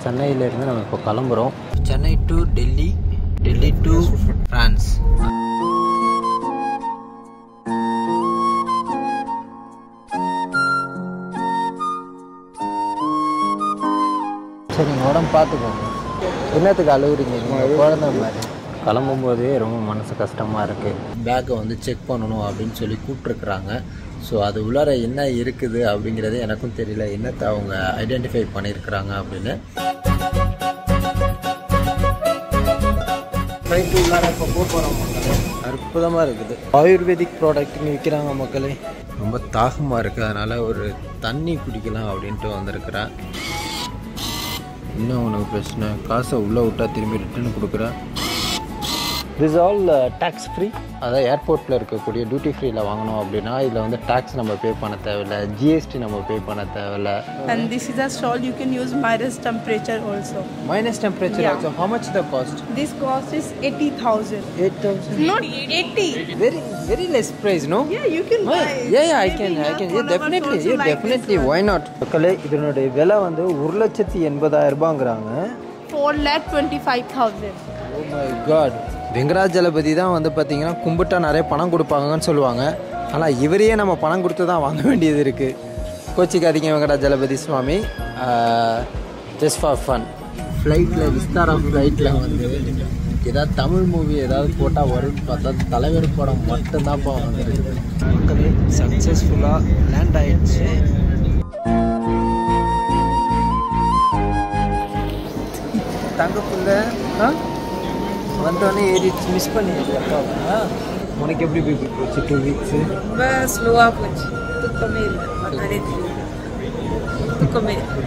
சென்னையிலேருந்து நம்ம இப்போ கிளம்புறோம் Chennai to Delhi Delhi to France சரி நீங்கள் உடம்பு பார்த்துக்கோங்க என்னத்துக்கு அழுகுறீங்க நீங்கள் குழந்த மாதிரி கிளம்பும் போதே ரொம்ப மனசு கஷ்டமாக இருக்குது பேக்கை வந்து செக் பண்ணணும் அப்படின்னு சொல்லி கூப்பிட்ருக்குறாங்க ஸோ அது உள்ளார என்ன இருக்குது அப்படிங்கிறது எனக்கும் தெரியல என்னத்தை அவங்க ஐடென்டிஃபை பண்ணியிருக்கிறாங்க அப்படின்னு ஃப்ளைட்டு உள்ளார இப்போ போக போகிறோம் மக்களே அற்புதமாக இருக்குது ஆயுர்வேதிக் ப்ராடக்ட்னு விற்கிறாங்க மக்களே ரொம்ப தாகமாக இருக்குது அதனால் ஒரு தண்ணி குடிக்கலாம் அப்படின்ட்டு வந்திருக்கிறேன் இன்னும் உனக்கு பிரச்சனை காசை உள்ளே விட்டா திரும்பி ரிட்டர்ன் கொடுக்குறேன் திஸ் ஆல் டேக்ஸ் ஃப்ரீ அதான் ஏர்போர்ட்டில் இருக்கக்கூடிய டியூட்டி ஃப்ரீயில் வாங்கணும் அப்படின்னா இதில் வந்து டேக்ஸ் நம்ம பே பண்ண தேவையில்ல ஜிஎஸ்டி நம்ம பே பண்ண தேவையில்ல And this is a stall you can use minus temperature also. Minus temperature Yeah. Also how much the cost This cost is 80,000. Eight thousand Not 80. Very very less price no Yeah, you can buy. yeah yeah i Maybe can i your can yeah followers definitely also yeah like definitely this why not மக்களே இதனுடைய விலை வந்து ஒரு லட்சத்தி எண்பதாயிரம் ரூபாங்கிறாங்க one. 4 lakh 25,000. Oh my god Venkatajalapathy தான் வந்து பார்த்தீங்கன்னா கும்பிட்டா நிறைய பணம் கொடுப்பாங்கன்னு சொல்லுவாங்க ஆனால் இவரையே நம்ம பணம் கொடுத்து தான் வாங்க வேண்டியது இருக்குது கோச்சிக்காதீங்க Venkatajalapathy Swami just for fun ஃப்ளைட்டில் விஸ்தாரா ஃப்ளைட்டில் வந்து ஏதாவது தமிழ் மூவி ஏதாவது போட்டால் வரும்னு பார்த்தா தலைவர் படம் மட்டும்தான்ப்பா வந்துருக்குது மக்களே சக்ஸஸ்ஃபுல்லாக லேண்ட் ஆயிடுச்சு தங்கப்புள்ள ஆ வந்தோடனே ஏறி மிஸ் பண்ணிடுச்சு அப்பாவை உனக்கு எப்படி போய் போச்சு டூ வீக்ஸு ரொம்ப ஸ்லோவாக போச்சு தூக்கமே இல்லை நிறைய தூக்கமே இல்லை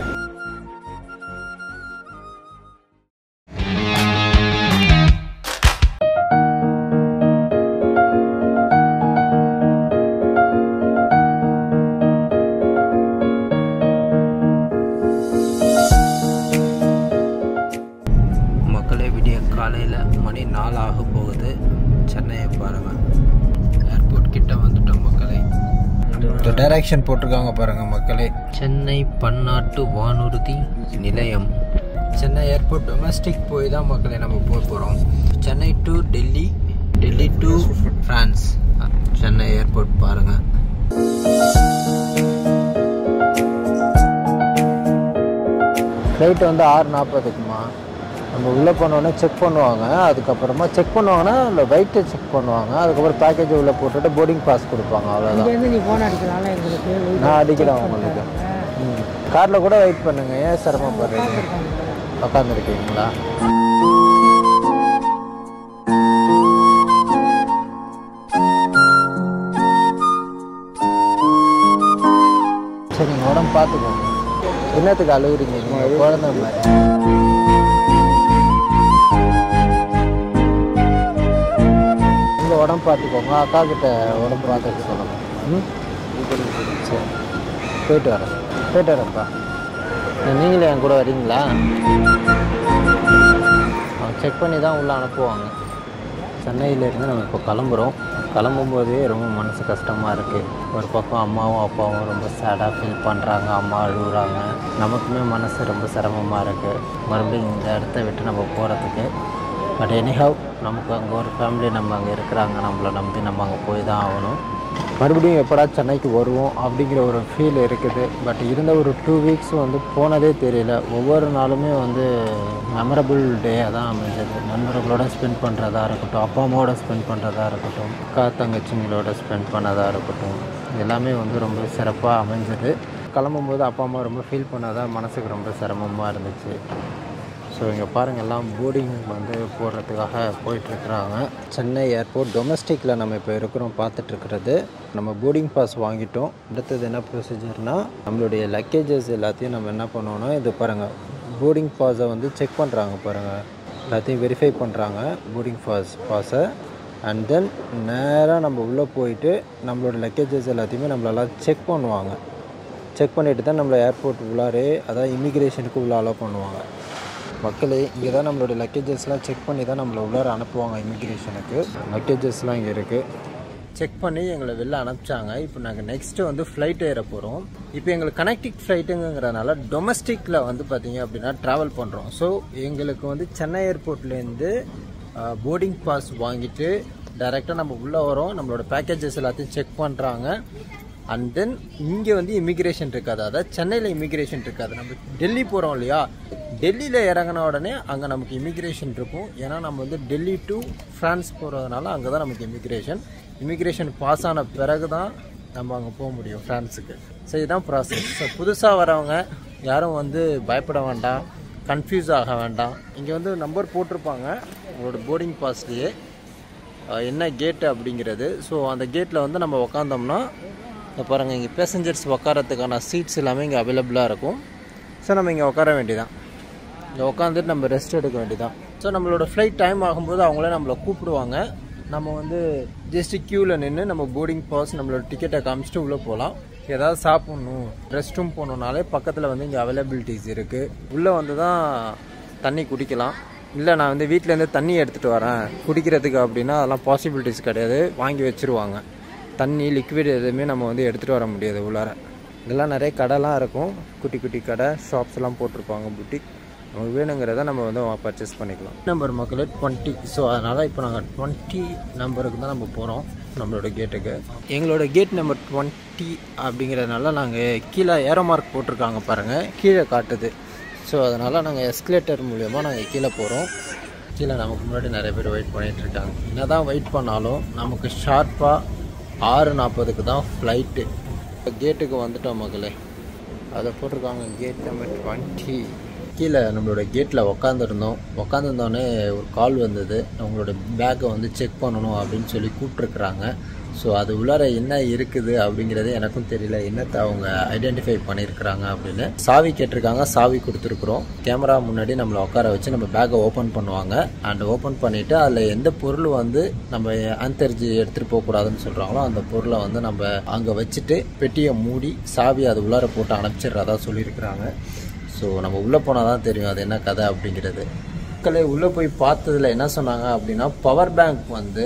மக்களே விடிய காலையில் மணி நாலு ஆக போகுது சென்னையை பாருங்கள் ஏர்போர்ட் கிட்ட வந்துட்டோம் மக்களே டைரக்ஷன் போட்டிருக்காங்க பாருங்க மக்களே சென்னை பன்னாட்டு வானூர்தி நிலையம் சென்னை ஏர்போர்ட் டொமஸ்டிக் போய் தான் மக்களே நம்ம போக போகிறோம் Chennai to Delhi Delhi to France Chennai airport பாருங்கள் ஃப்ளைட் வந்து ஆறு நாற்பதுக்குமா நம்ம உள்ளே போனோடனே செக் பண்ணுவாங்க அதுக்கப்புறமா செக் பண்ணுவாங்கன்னா இல்லை வெயிட்டை செக் பண்ணுவாங்க அதுக்கப்புறம் பேக்கேஜ் உள்ளே போட்டுட்டு போர்டிங் பாஸ் கொடுப்பாங்க அவ்வளோதான் இங்கேருந்து நீ ஃபோன் அடிக்கலாம்ல எங்களுக்கு நான் அடிக்கிறேன் உங்களுக்கு ம் காரில் கூட வெயிட் பண்ணுங்க ஏன் சிரமப்படுறீங்க உட்காந்துருக்கீங்களா சரி நீங்கள் உடம்பு பார்த்துக்கோங்க என்னத்துக்கு அழுகுறீங்க நீங்கள் குழந்தை மாதிரி உங்கள் உடம்பு பார்த்துக்கோங்க அக்கா கிட்ட உடம்பு பார்த்துக்க சொல்லுங்க ம் சரி போயிட்டு வரேன் போயிட்டு வரேன்ப்பா நீங்களே என் கூட வரீங்களா செக் பண்ணி தான் உள்ளே அனுப்புவாங்க சென்னையிலேருந்து நம்ம இப்போ கிளம்புறோம் கிளம்பும்போதே ரொம்ப மனசு கஷ்டமாக இருக்குது ஒரு பக்கம் அம்மாவும் அப்பாவும் ரொம்ப சேடாக ஃபீல் பண்ணுறாங்க அம்மா அழுகுறாங்க நமக்குமே மனசு ரொம்ப சிரமமாக இருக்குது மறுபடியும் இந்த இடத்த விட்டு நம்ம போகிறதுக்கு பட் எனிஹவ் நமக்கு அங்கே ஒரு ஃபேமிலி நம்ம அங்கே இருக்கிறாங்க நம்மளை நம்பி நம்ம அங்கே போய் தான் ஆகணும் மறுபடியும் எப்படா சென்னைக்கு வருவோம் அப்படிங்கிற ஒரு ஃபீல் இருக்குது பட் இருந்த ஒரு டூ வீக்ஸ் வந்து போனதே தெரியல ஒவ்வொரு நாளுமே வந்து மெமரபுள் டேயாக தான் அமைஞ்சது நண்பர்களோட ஸ்பெண்ட் பண்ணுறதா இருக்கட்டும் அப்பா அம்மாவோட ஸ்பெண்ட் பண்ணுறதா இருக்கட்டும் அக்கா தங்கச்சிங்களோட ஸ்பெண்ட் பண்ணதா இருக்கட்டும் எல்லாமே வந்து ரொம்ப சிறப்பாக அமைஞ்சது கிளம்பும்போது அப்பா அம்மா ரொம்ப ஃபீல் பண்ணாதான் மனசுக்கு ரொம்ப சிரமமாக இருந்துச்சு ஸோ இங்கே பாருங்கள் எல்லாம் போர்டிங் வந்து போடுறதுக்காக போயிட்டுருக்குறாங்க சென்னை ஏர்போர்ட் டொமஸ்டிக்கில் நம்ம இப்போ இருக்கிறோம் பார்த்துட்ருக்கிறது நம்ம போர்டிங் பாஸ் வாங்கிட்டோம் அடுத்தது என்ன ப்ரொசீஜர்னால் நம்மளுடைய லக்கேஜஸ் எல்லாத்தையும் நம்ம என்ன பண்ணோன்னா இது பாருங்கள் போர்டிங் பாஸை வந்து செக் பண்ணுறாங்க பாருங்கள் எல்லாத்தையும் வெரிஃபை பண்ணுறாங்க போர்டிங் பாஸ் பாஸை அண்ட் தென் நேராக நம்ம உள்ளே போயிட்டு நம்மளோட லக்கேஜஸ் எல்லாத்தையுமே நம்மளெல்லாம் செக் பண்ணுவாங்க செக் பண்ணிட்டு தான் நம்மளை ஏர்போர்ட் உள்ளாரே அதாவது இமிக்ரேஷனுக்கு உள்ள அலோவ் பண்ணுவாங்க மக்களே இங்கே தான் நம்மளோட லக்கேஜஸ்லாம் செக் பண்ணி தான் நம்மளை உள்ளார அனுப்புவாங்க இமிக்ரேஷனுக்கு லக்கேஜஸ்லாம் இங்கே இருக்குது செக் பண்ணி எங்களை வெளில அனுப்பிச்சாங்க இப்போ நாங்கள் நெக்ஸ்ட்டு வந்து ஃப்ளைட் ஏற போகிறோம் இப்போ எங்களுக்கு கனெக்டிங் ஃப்ளைட்டுங்கிறனால டொமஸ்டிக்கில் வந்து பார்த்தீங்க அப்படின்னா ட்ராவல் பண்ணுறோம் ஸோ எங்களுக்கு வந்து சென்னை ஏர்போர்ட்லேருந்து போர்டிங் பாஸ் வாங்கிட்டு டைரெக்டாக நம்ம உள்ளே வரோம் நம்மளோட பேக்கேஜஸ் எல்லாத்தையும் செக் பண்ணுறாங்க அண்ட் தென் இங்கே வந்து இமிக்ரேஷன் இருக்காது அதாவது சென்னையில் இமிக்ரேஷன் இருக்காது நம்ம டெல்லி போகிறோம் இல்லையா டெல்லியில் இறங்கின உடனே அங்கே நமக்கு இமிக்ரேஷன் இருக்கும் ஏன்னா நம்ம வந்து டெல்லி டு ஃப்ரான்ஸ் போகிறதுனால அங்கே தான் நமக்கு இமிக்ரேஷன் இமிக்ரேஷன் பாஸ் ஆன பிறகு தான் நம்ம அங்கே போக முடியும் ஃப்ரான்ஸுக்கு ஸோ இதுதான் ப்ராசஸ் ஸோ புதுசாக வரவங்க யாரும் வந்து பயப்பட வேண்டாம் கன்ஃபியூஸ் ஆக வேண்டாம் இங்கே வந்து நம்பர் போட்டிருப்பாங்க உங்களோட போர்டிங் பாஸ்லேயே அஹ் என்ன கேட்டு அப்படிங்கிறது ஸோ அந்த கேட்டில் வந்து நம்ம உக்காந்தோம்னா இங்க பாருங்கள் இங்கே பேசஞ்சர்ஸ் உட்காரத்துக்கான சீட்ஸ் எல்லாமே இங்கே அவைலபிளாக இருக்கும் ஸோ நம்ம இங்கே உட்கார வேண்டியதான் இங்கே உட்காந்துட்டு நம்ம ரெஸ்ட் எடுக்க வேண்டியதான் ஸோ நம்மளோட ஃப்ளைட் டைம் ஆகும்போது அவங்களே நம்மளை கூப்பிடுவாங்க நம்ம வந்து ஜஸ்ட் க்யூவில் நின்று நம்ம போர்டிங் பாஸ் நம்மளோட டிக்கெட்டை காமிச்சிட்டு உள்ளே போகலாம் ஏதாவது சாப்பிட்ணும் ரெஸ்ட் ரூம் போகணுன்னாலே பக்கத்தில் வந்து இங்கே அவைலபிலிட்டிஸ் இருக்குது உள்ளே வந்து தான் தண்ணி குடிக்கலாம் இல்லை நான் வந்து வீட்டிலேருந்து தண்ணி எடுத்துகிட்டு வரேன் குடிக்கிறதுக்கு அப்படின்னா அதெல்லாம் பாசிபிலிட்டிஸ் கிடையாது வாங்கி வச்சுருவாங்க தண்ணி லிக்விட் எதுவுமே நம்ம வந்து எடுத்துகிட்டு வர முடியாது உள்ளார இதெல்லாம் நிறைய கடைலாம் இருக்கும் குட்டி குட்டி கடை ஷாப்ஸ் எல்லாம் போட்டிருப்பாங்க புட்டிக் நமக்கு வேணுங்கிறத நம்ம வந்து பர்ச்சேஸ் பண்ணிக்கலாம் நம்பர் மக்களே டுவெண்ட்டி ஸோ அதனால் இப்போ நாங்கள் டுவெண்ட்டி நம்பருக்கு தான் நம்ம போகிறோம் நம்மளோட கேட்டுக்கு எங்களோட கேட் நம்பர் டுவெண்ட்டி அப்படிங்கிறதுனால நாங்கள் கீழே ஏரோ மார்க் போட்டிருக்காங்க பாருங்கள் கீழே காட்டுது ஸோ அதனால் நாங்கள் எஸ்கலேட்டர் மூலியமாக நாங்கள் கீழே போகிறோம் கீழே நமக்கு முன்னாடி நிறைய பேர் வெயிட் பண்ணிட்டு இருக்காங்க என்ன தான் வெயிட் பண்ணாலும் நமக்கு ஷார்ப்பாக ஆறு நாற்பதுக்கு தான் ஃப்ளைட்டு கேட்டுக்கு வந்துட்டோம் மக்களே அதை போட்டிருக்காங்க கேட் நம்பர் டுவெண்ட்டி கீழே நம்மளோட கேட்டில் உக்காந்துருந்தோம் உக்காந்துருந்தோடனே ஒரு கால் வந்தது அவங்களோட பேக்கை வந்து செக் பண்ணணும் அப்படின்னு சொல்லி கூப்பிட்ருக்குறாங்க ஸோ அது உள்ளார என்ன இருக்குது அப்படிங்கிறது எனக்கும் தெரியல என்னத்தை அவங்க ஐடென்டிஃபை பண்ணியிருக்கிறாங்க அப்படின்னு சாவி கேட்டிருக்காங்க சாவி கொடுத்துருக்குறோம் கேமரா முன்னாடி நம்மளை உட்கார வச்சு நம்ம பேக்கை ஓப்பன் பண்ணுவாங்க அண்ட் ஓப்பன் பண்ணிவிட்டு அதில் எந்த பொருள் வந்து நம்ம அந்தரிஞ்சு எடுத்துகிட்டு போகக்கூடாதுன்னு சொல்கிறாங்களோ அந்த பொருளை வந்து நம்ம அங்கே வச்சுட்டு பெட்டியை மூடி சாவி அது உள்ளார போட்டு அனுப்பிச்சிடுறதா சொல்லியிருக்கிறாங்க ஸோ நம்ம உள்ளே போனால் தான் தெரியும் அது என்ன கதை அப்படிங்கிறது மக்களே உள்ளே போய் பார்த்ததுல என்ன சொன்னாங்க அப்படின்னா பவர் பேங்க் வந்து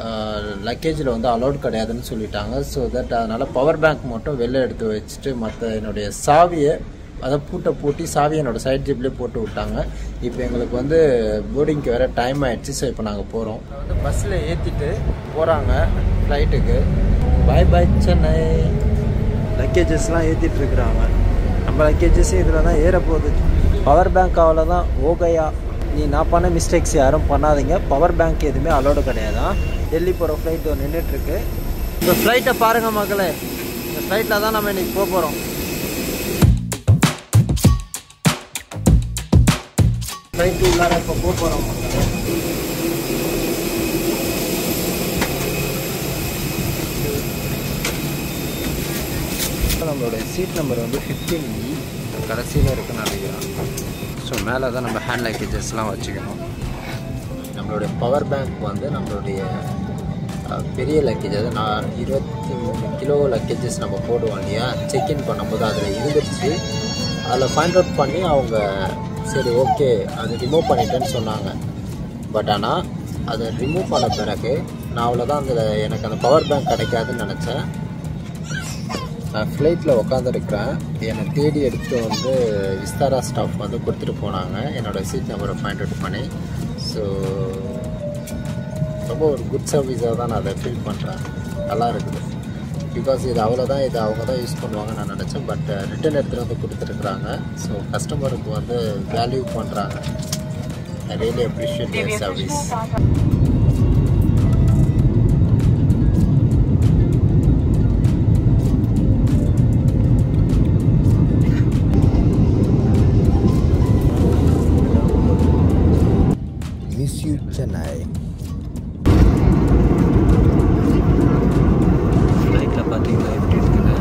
லக்கேஜில் வந்து அலௌட் கிடையாதுன்னு சொல்லிட்டாங்க ஸோ தட் அதனால் பவர் பேங்க் மட்டும் வெளில எடுத்து வச்சுட்டு மற்ற என்னுடைய சாவியை அதை பூட்டை பூட்டி சாவியை என்னோட சைட் ஜிப்லேயே போட்டு விட்டாங்க இப்போ எங்களுக்கு வந்து போர்டிங்க்கு வேறு டைம் ஆயிடுச்சு ஸோ இப்போ நாங்கள் போகிறோம் வந்து பஸ்ஸில் ஏற்றிட்டு போகிறாங்க ஃப்ளைட்டுக்கு பை பை சென்னை லக்கேஜஸ்லாம் ஏற்றிட்டு இருக்கிறாங்க நம்ம லக்கேஜஸும் இதில் தான் ஏற போகுது பவர் பேங்க் அவ்வளோதான் ஓகையா நீ நான் பண்ண மிஸ்டேக்ஸ் யாரும் பண்ணாதீங்க பவர் பேங்க் எதுவுமே அலோடு கிடையாதான் டெல்லி போகிற ஃப்ளைட் நின்றுட்டுருக்கு இந்த ஃப்ளைட்டை பாருங்கள் மக்களே இந்த ஃப்ளைட்டில் தான் நம்ம இன்னைக்கு போக போகிறோம் ஃப்ளைட்டு உள்ளார இப்போ போக போகிறோம் மக்களே நம்மளோட சீட் நம்பர் வந்து ஃபிஃப்டீன் இ கடைசியில் இருக்குன்னு நினைக்கிறேன் ஸோ மேலே தான் நம்ம ஹேண்ட் லக்கேஜஸ்லாம் வச்சுக்கணும் நம்மளுடைய பவர் பேங்க் வந்து நம்மளுடைய அஹ், பெரிய லக்கேஜ் அதாவது நான் இருபத்தி மூணு கிலோ லக்கேஜஸ் நம்ம போடுவோம் இல்லையா செக்இன் பண்ணும்போது அதில் இருந்துருச்சு அதில் ஃபைண்ட் அவுட் பண்ணி அவங்க சரி ஓகே அது ரிமூவ் பண்ணிட்டேன்னு சொன்னாங்க பட் ஆனால் அதை ரிமூவ் பண்ண பிறகு நான் அவ்வளோதான் அந்த எனக்கு அந்த பவர் பேங்க் கிடைக்காதுன்னு நினச்சேன் நான் ஃப்ளைட்டில் உட்காந்துருக்கிறேன் என்னை தேடி எடுத்துகிட்டு வந்து விஸ்தாரா ஸ்டாஃப் வந்து கொடுத்துட்டு போனாங்க என்னோடய சீட் நம்பரை ஃபைண்ட் அவுட் பண்ணி ஸோ ரொம்ப ஒரு குட் சர்வீஸாக தான் நான் அதை ஃபீல் பண்ணுறேன் நல்லா இருக்குது பிகாஸ் இது அவ்வளோதான் இது அவங்க தான் யூஸ் பண்ணுவாங்கன்னு நான் நினச்சேன் பட் ரிட்டன் எடுத்துகிட்டு வந்து கொடுத்துருக்குறாங்க ஸோ கஸ்டமருக்கு வந்து வேல்யூ பண்ணுறாங்க I really appreciate their service miss you Chennai ஃப்ளைட்டில் பார்த்தீங்கன்னா எப்படி இருக்குன்னு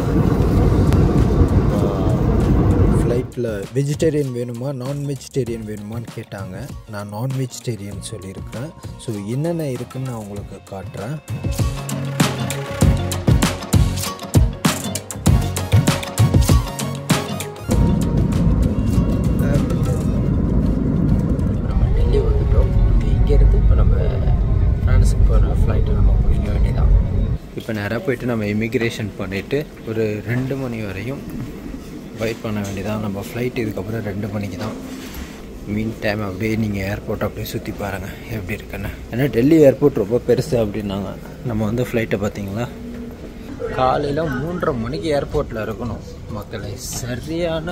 ஃப்ளைட்டில் வெஜிடேரியன் வேணுமா நான் வெஜிடேரியன் வேணுமான்னு கேட்டாங்க நான் நான் வெஜிடேரியன் சொல்லியிருக்கேன் ஸோ என்னென்ன இருக்குன்னு நான் உங்களுக்கு காட்டுறேன் நம்ம டெல்லி வந்துட்டோம் இங்கேருந்து இப்போ நம்ம ஃப்ரான்ஸுக்கு போகிற ஃப்ளைட்டை நம்ம பிடிக்க வேண்டியதான் இப்போ இப்போ நேராக போயிட்டு நம்ம இமிக்ரேஷன் பண்ணிவிட்டு ஒரு ரெண்டு மணி வரையும் வெயிட் பண்ண வேண்டியதான் நம்ம ஃப்ளைட் இதுக்கப்புறம் ரெண்டு மணிக்கு தான் மீன் டைம் அப்படியே நீங்கள் ஏர்போர்ட் அப்படியே சுற்றி பாருங்கள் எப்படி இருக்குன்னு ஏன்னா டெல்லி ஏர்போர்ட் ரொம்ப பெருசு அப்படின்னாங்க நம்ம வந்து ஃப்ளைட்டை பார்த்தீங்களா காலையில் மூன்றரை மணிக்கு ஏர்போர்ட்டில் இருக்கணும் மக்களை சரியான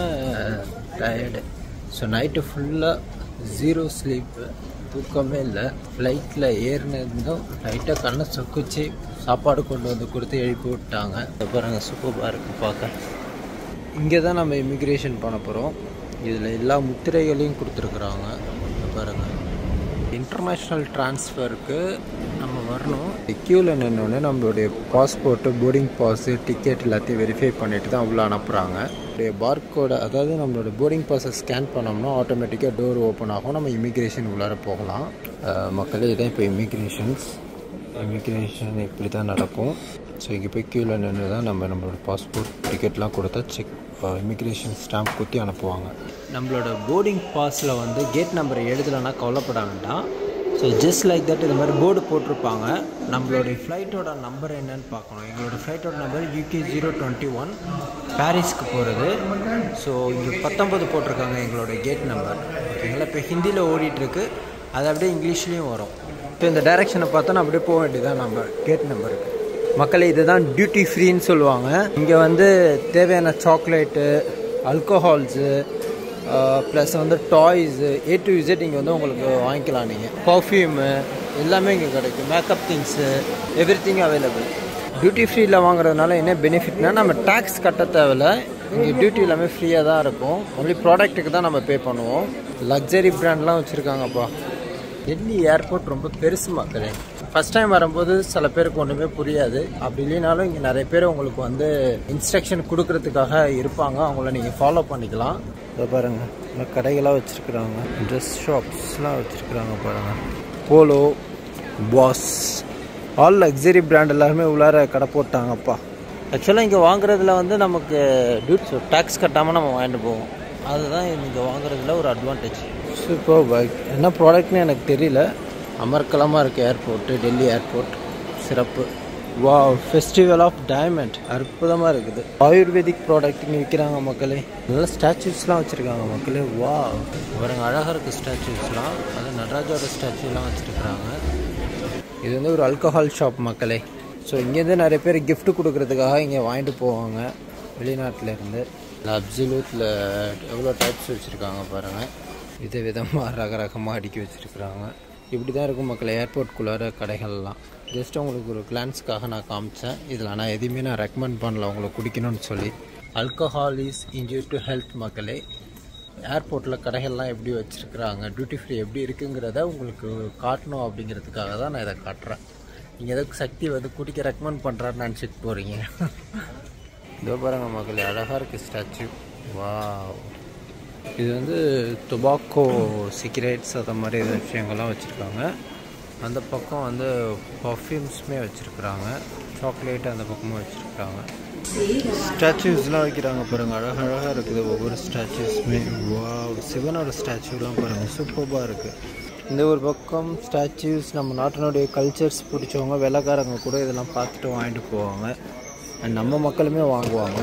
டயர்டு ஸோ நைட்டு ஃபுல்லாக ஜீரோ ஸ்லீப்பு தூக்கமே இல்லை ஃப்ளைட்டில் ஏறினதும் லைட்டாக கண்ணை சொக்குச்சு சாப்பாடு கொண்டு வந்து கொடுத்து எழுப்பி விட்டாங்க இதை பாருங்கள் சூப்பராக இருக்குது பார்க்க இங்கே தான் நம்ம இமிக்ரேஷன் பண்ண போகிறோம் இதில் எல்லா முத்திரைகளையும் கொடுத்துருக்குறாங்க இதை பாருங்கள் இன்டர்நேஷ்னல் ட்ரான்ஸ்ஃபருக்கு நம்ம வரணும் க்யூவில் நின்னோடனே நம்மளுடைய பாஸ்போர்ட்டு போர்டிங் பாஸு டிக்கெட் எல்லாத்தையும் வெரிஃபை பண்ணிட்டு தான் உள்ளே அனுப்புகிறாங்க நம்மளுடைய பார்கோட அதாவது நம்மளோட போர்டிங் பாஸை ஸ்கேன் பண்ணோம்னா ஆட்டோமேட்டிக்காக டோர் ஓப்பன் ஆகும் நம்ம இமிக்ரேஷன் உள்ளார போகலாம் அஹ் மக்களே இதான் இப்போ இமிக்ரேஷன்ஸ் இமிக்ரேஷன் இப்படி தான் நடக்கும் ஸோ இங்கே போய் க்யூவில் நின்று தான் நம்ம நம்மளோட பாஸ்போர்ட் டிக்கெட்லாம் கொடுத்தா செக் இமிக்ரேஷன் ஸ்டாம்ப் குத்தி அனுப்புவாங்க நம்மளோட போர்டிங் பாஸில் வந்து கேட் நம்பர் எழுதலைன்னா கவலைப்பட வேண்டாம் ஸோ ஜஸ்ட் லைக் தட் இது மாதிரி போர்டு போட்டிருப்பாங்க நம்மளுடைய ஃப்ளைட்டோட நம்பர் என்னன்னு பார்க்கணும் எங்களோட ஃப்ளைட்டோட number UK zero twenty one பாரிஸ்க்கு போகிறது ஸோ இங்கே பத்தொம்பது போட்டிருக்காங்க எங்களோட கேட் நம்பர் ஓகேங்களா இப்போ ஹிந்தியில் ஓடிட்டுருக்கு அது அப்படியே இங்கிலீஷ்லேயும் வரும் இப்போ இந்த டைரெக்ஷனை பார்த்தோன்னா அப்படியே போக வேண்டியதான் நம்பர் கேட் நம்பருக்கு மக்களே இதுதான் டியூட்டி ஃப்ரீன்னு சொல்லுவாங்க இங்கே வந்து தேவையான சாக்லேட்டு அல்கோஹால்ஸு ப்ளஸ் வந்து டாய்ஸு ஏ டு இசட் இங்கே வந்து உங்களுக்கு வாங்கிக்கலாம் நீங்கள் பர்ஃப்யூமு எல்லாமே இங்கே கிடைக்கும் makeup things everything available duty ஃப்ரீயில் வாங்குறதுனால என்ன பெனிஃபிட்னா நம்ம டேக்ஸ் கட்ட தேவையில்ல இங்கே டியூட்டி எல்லாமே ஃப்ரீயாக தான் இருக்கும் ஒன்லி ப்ராடக்ட்டுக்கு தான் நம்ம பே பண்ணுவோம் லக்ஸரி பிராண்ட்லாம் வச்சுருக்காங்கப்பா டெல்லி ஏர்போர்ட் ரொம்ப பெருசு மக்களே ஃபஸ்ட் டைம் வரும்போது சில பேருக்கு ஒன்றுமே புரியாது அப்படி இல்லைனாலும் இங்கே நிறைய பேர் உங்களுக்கு வந்து இன்ஸ்ட்ரக்ஷன் கொடுக்கறதுக்காக இருப்பாங்க அவங்கள நீங்கள் ஃபாலோ பண்ணிக்கலாம் இதை பாருங்கள் இந்த கடைகளாக வச்சுருக்குறாங்க ட்ரெஸ் ஷாப்ஸ்லாம் வச்சுருக்குறாங்க பாருங்கள் Polo Boss all luxury brand எல்லாருமே உள்ளார கடை போட்டாங்கப்பா ஆக்சுவலாக இங்கே வாங்குறதுல வந்து நமக்கு டியூட்ஸ் டேக்ஸ் கட்டாமல் நம்ம வாங்கிட்டு போவோம் அதுதான் இங்கே வாங்குறதுல ஒரு அட்வான்டேஜ் சூப்பர் பைக் என்ன ப்ராடக்ட்னு எனக்கு தெரியல அமர்க்கலமாக இருக்குது ஏர்போர்ட்டு டெல்லி ஏர்போர்ட் சிறப்பு வா ஃபெஸ்டிவல் ஆஃப் டைமண்ட் அற்புதமாக இருக்குது ஆயுர்வேதிக் ப்ராடக்ட் இங்கே விற்கிறாங்க மக்களே நல்ல ஸ்டாச்சூஸ்லாம் வச்சுருக்காங்க மக்களே வா பாருங்க அழகாக இருக்குது ஸ்டாச்சூஸ்லாம் அது நடராஜோட ஸ்டாச்சூலாம் வச்சுருக்குறாங்க இது வந்து ஒரு ஆல்கஹால் ஷாப் மக்களே ஸோ இங்கேருந்து நிறைய பேர் gift கொடுக்கறதுக்காக இங்கே வாங்கிட்டு போவாங்க வெளிநாட்டில் இருந்து அப்சல்யூட்டில் எவ்வளோ டைப்ஸ் வச்சுருக்காங்க பாருங்கள் வித விதமாக ரக ரகமாக அடுக்கி வச்சுருக்குறாங்க இப்படி தான் இருக்கும் மக்கள் ஏர்போர்ட்குள்ளார கடைகள்லாம் ஜஸ்ட் உங்களுக்கு ஒரு கிளான்ஸ்க்காக நான் காமிச்சேன் இதில் நான் எதுவுமே நான் ரெக்கமெண்ட் பண்ணல உங்களுக்கு குடிக்கணும்னு சொல்லி alcohol is injure to health மக்களே ஏர்போர்ட்டில் கடைகள்லாம் எப்படி வச்சுருக்குறாங்க டியூட்டி ஃப்ரீ எப்படி இருக்குங்கிறத உங்களுக்கு காட்டணும் அப்படிங்கிறதுக்காக தான் நான் இதை காட்டுறேன் நீங்கள் எதுக்கு சக்தி வந்து குடிக்க ரெக்கமெண்ட் பண்ணுறான்னு நினச்சிட்டு போகிறீங்க இதோ பாருங்க மக்களே அழகாக இருக்குது ஸ்டாச்சு வா இது வந்து டொபாக்கோ சிகரெட்ஸ் அந்த மாதிரி விஷயங்கள்லாம் வச்சுருக்காங்க அந்த பக்கம் வந்து பர்ஃப்யூம்ஸுமே வச்சுருக்குறாங்க சாக்லேட் அந்த பக்கமும் வச்சுருக்காங்க ஸ்டாச்சூஸ்லாம் வைக்கிறாங்க பாருங்க அழகாக அழகாக இருக்குது ஒவ்வொரு ஸ்டாச்சூஸுமே வா சிவனோட ஸ்டாச்சூலாம் பாருங்கள் சூப்பராக இருக்குது இந்த ஒரு பக்கம் ஸ்டாச்சூஸ் நம்ம நாட்டினுடைய கல்ச்சர்ஸ் பிடிச்சவங்க வெள்ளக்காரங்க கூட இதெல்லாம் பார்த்துட்டு வாங்கிட்டு போவாங்க அண்ட் நம்ம மக்களுமே வாங்குவாங்க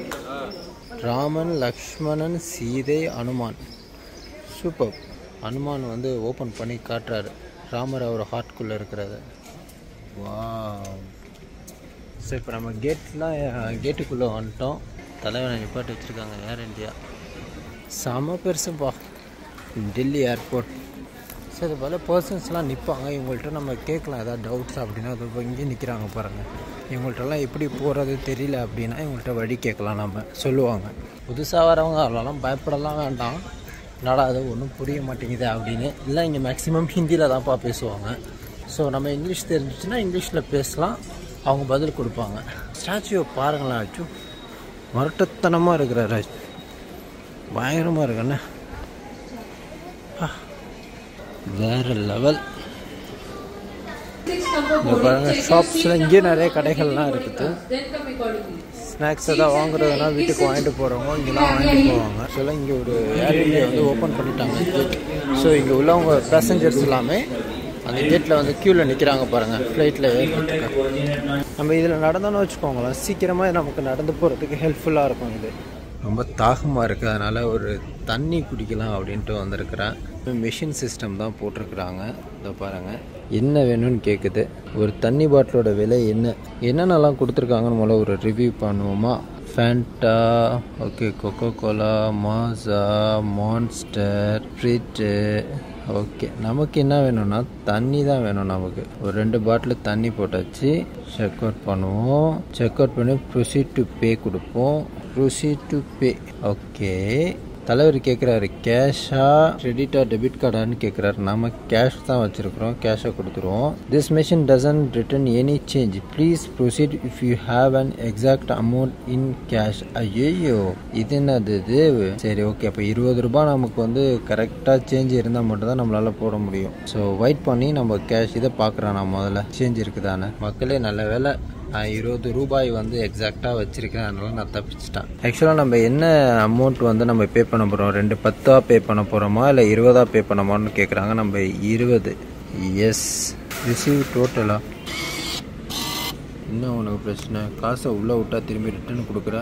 ராமன் லக்ஷ்மணன் சீதை அனுமான் சூப்பர் அனுமான் வந்து ஓப்பன் பண்ணி காட்டுறாரு ராமர் அவர் ஹார்ட்குள்ளே இருக்கிறத வா ஸோ இப்போ நம்ம கேட்லாம் கேட்டுக்குள்ளே வந்துட்டோம் தலைவனை நிப்பாட்டி வச்சுருக்காங்க ஏர் இந்தியா செம பெருசுப்பா டெல்லி ஏர்போர்ட் ஸோ இது போல் பர்சன்ஸ்லாம் நிற்பாங்க இவங்கள்ட்ட நம்ம கேட்கலாம் ஏதாவது டவுட்ஸ் அப்படின்னா அது இப்போ இங்கே நிற்கிறாங்க பாருங்கள் இவங்கள்ட்டலாம் எப்படி போகிறது தெரியல அப்படின்னா இவங்கள்ட்ட வழி கேட்கலாம் நம்ம சொல்லுவாங்க புதுசாக வரவங்க அவ்வளோலாம் பயப்படலாம் வேண்டாம் என்னடா அது ஒன்றும் புரிய மாட்டேங்குது அப்படின்னு இல்லை இங்கே மேக்ஸிமம் ஹிந்தியில் தான்ப்பா பேசுவாங்க ஸோ நம்ம இங்கிலீஷ் தெரிஞ்சிச்சுன்னா இங்கிலீஷில் பேசலாம் அவங்க பதில் கொடுப்பாங்க ஸ்டாச்சுவை பாருங்களேன் அச்சு மரட்டத்தனமாக இருக்கிறாரு பயங்கரமாக இருக்குண்ணே வேறு லெவல் இங்கே பாருங்கள் ஷாப்ஸில் இங்கேயும் நிறைய கடைகள்லாம் இருக்குது ஸ்நாக்ஸ் எதாவது வாங்குறதுனா வீட்டுக்கு வாங்கிட்டு போகிறவங்க இங்கெல்லாம் வாங்கிட்டு போவாங்க ஆக்சுவலாக இங்கே ஒரு ஏர் இந்தியா வந்து ஓப்பன் பண்ணிட்டாங்க ஸோ இங்கே உள்ளவங்க பேசஞ்சர்ஸ் எல்லாமே அந்த கேட்டில் வந்து க்யூவில் நிற்கிறாங்க பாருங்கள் ஃப்ளைட்டில் ஏறுறதுக்கு நம்ம இதில் நடந்தோன்னு வச்சுக்கோங்களேன் சீக்கிரமாக நமக்கு நடந்து போகிறதுக்கு ஹெல்ப்ஃபுல்லாக இருக்கும் இது ரொம்ப தாகமாக இருக்குது அதனால் ஒரு தண்ணி குடிக்கலாம் அப்படின்ட்டு வந்திருக்கிறேன் மிஷின் சிஸ்டம் தான் போட்டிருக்கிறாங்க இதோ பாருங்கள் என்ன வேணும்னு கேட்குது ஒரு தண்ணி பாட்டிலோட விலை என்ன என்னென்னலாம் கொடுத்துருக்காங்கன்னு முதல்ல ஒரு ரிவ்யூ பண்ணுவோமா Fanta okay Coca Cola Maaza Monster Frooti okay நமக்கு என்ன வேணும்னா தண்ணி தான் வேணும் நமக்கு ஒரு ரெண்டு பாட்டில் தண்ணி போட்டாச்சு செக் அவுட் பண்ணுவோம் செக் அவுட் பண்ணி ப்ரொசீட் டு பே கொடுப்போம் ப்ரொசீட் டு பே ஓகே தலைவர் கேட்குறாரு கேஷா கிரெடிட்டா டெபிட் கார்டான்னு கேட்குறாரு நம்ம கேஷ் தான் வச்சுருக்குறோம் கேஷை கொடுத்துருவோம் this machine doesn't return any change please proceed if you have an exact amount in cash ஐயோ இது என்னது இது சரி ஓகே அப்போ இருபது ரூபாய் நமக்கு வந்து கரெக்டாக சேஞ்ச் இருந்தால் மட்டும்தான் நம்மளால் போட முடியும் ஸோ வெயிட் பண்ணி நம்ம கேஷ் இதை பார்க்குறோம் நான் முதல்ல சேஞ்ச் இருக்குதானே மக்களே நல்ல வேலை நான் இருபது ரூபாய் வந்து எக்ஸாக்டாக வச்சுருக்கேன் அதனால நான் தப்பிச்சிட்டேன் ஆக்சுவலாக நம்ம என்ன அமௌண்ட் வந்து நம்ம பே பண்ண போகிறோம் ரெண்டு பத்தா பே பண்ண போகிறோமா இல்லை இருபதா பே பண்ணமான்னு கேட்குறாங்க நம்ம இருபது எஸ் ரிசீவ் டோட்டலா என்ன உனக்கு பிரச்சனை காசை உள்ளே விட்டா திரும்பி ரிட்டர்ன் கொடுக்குற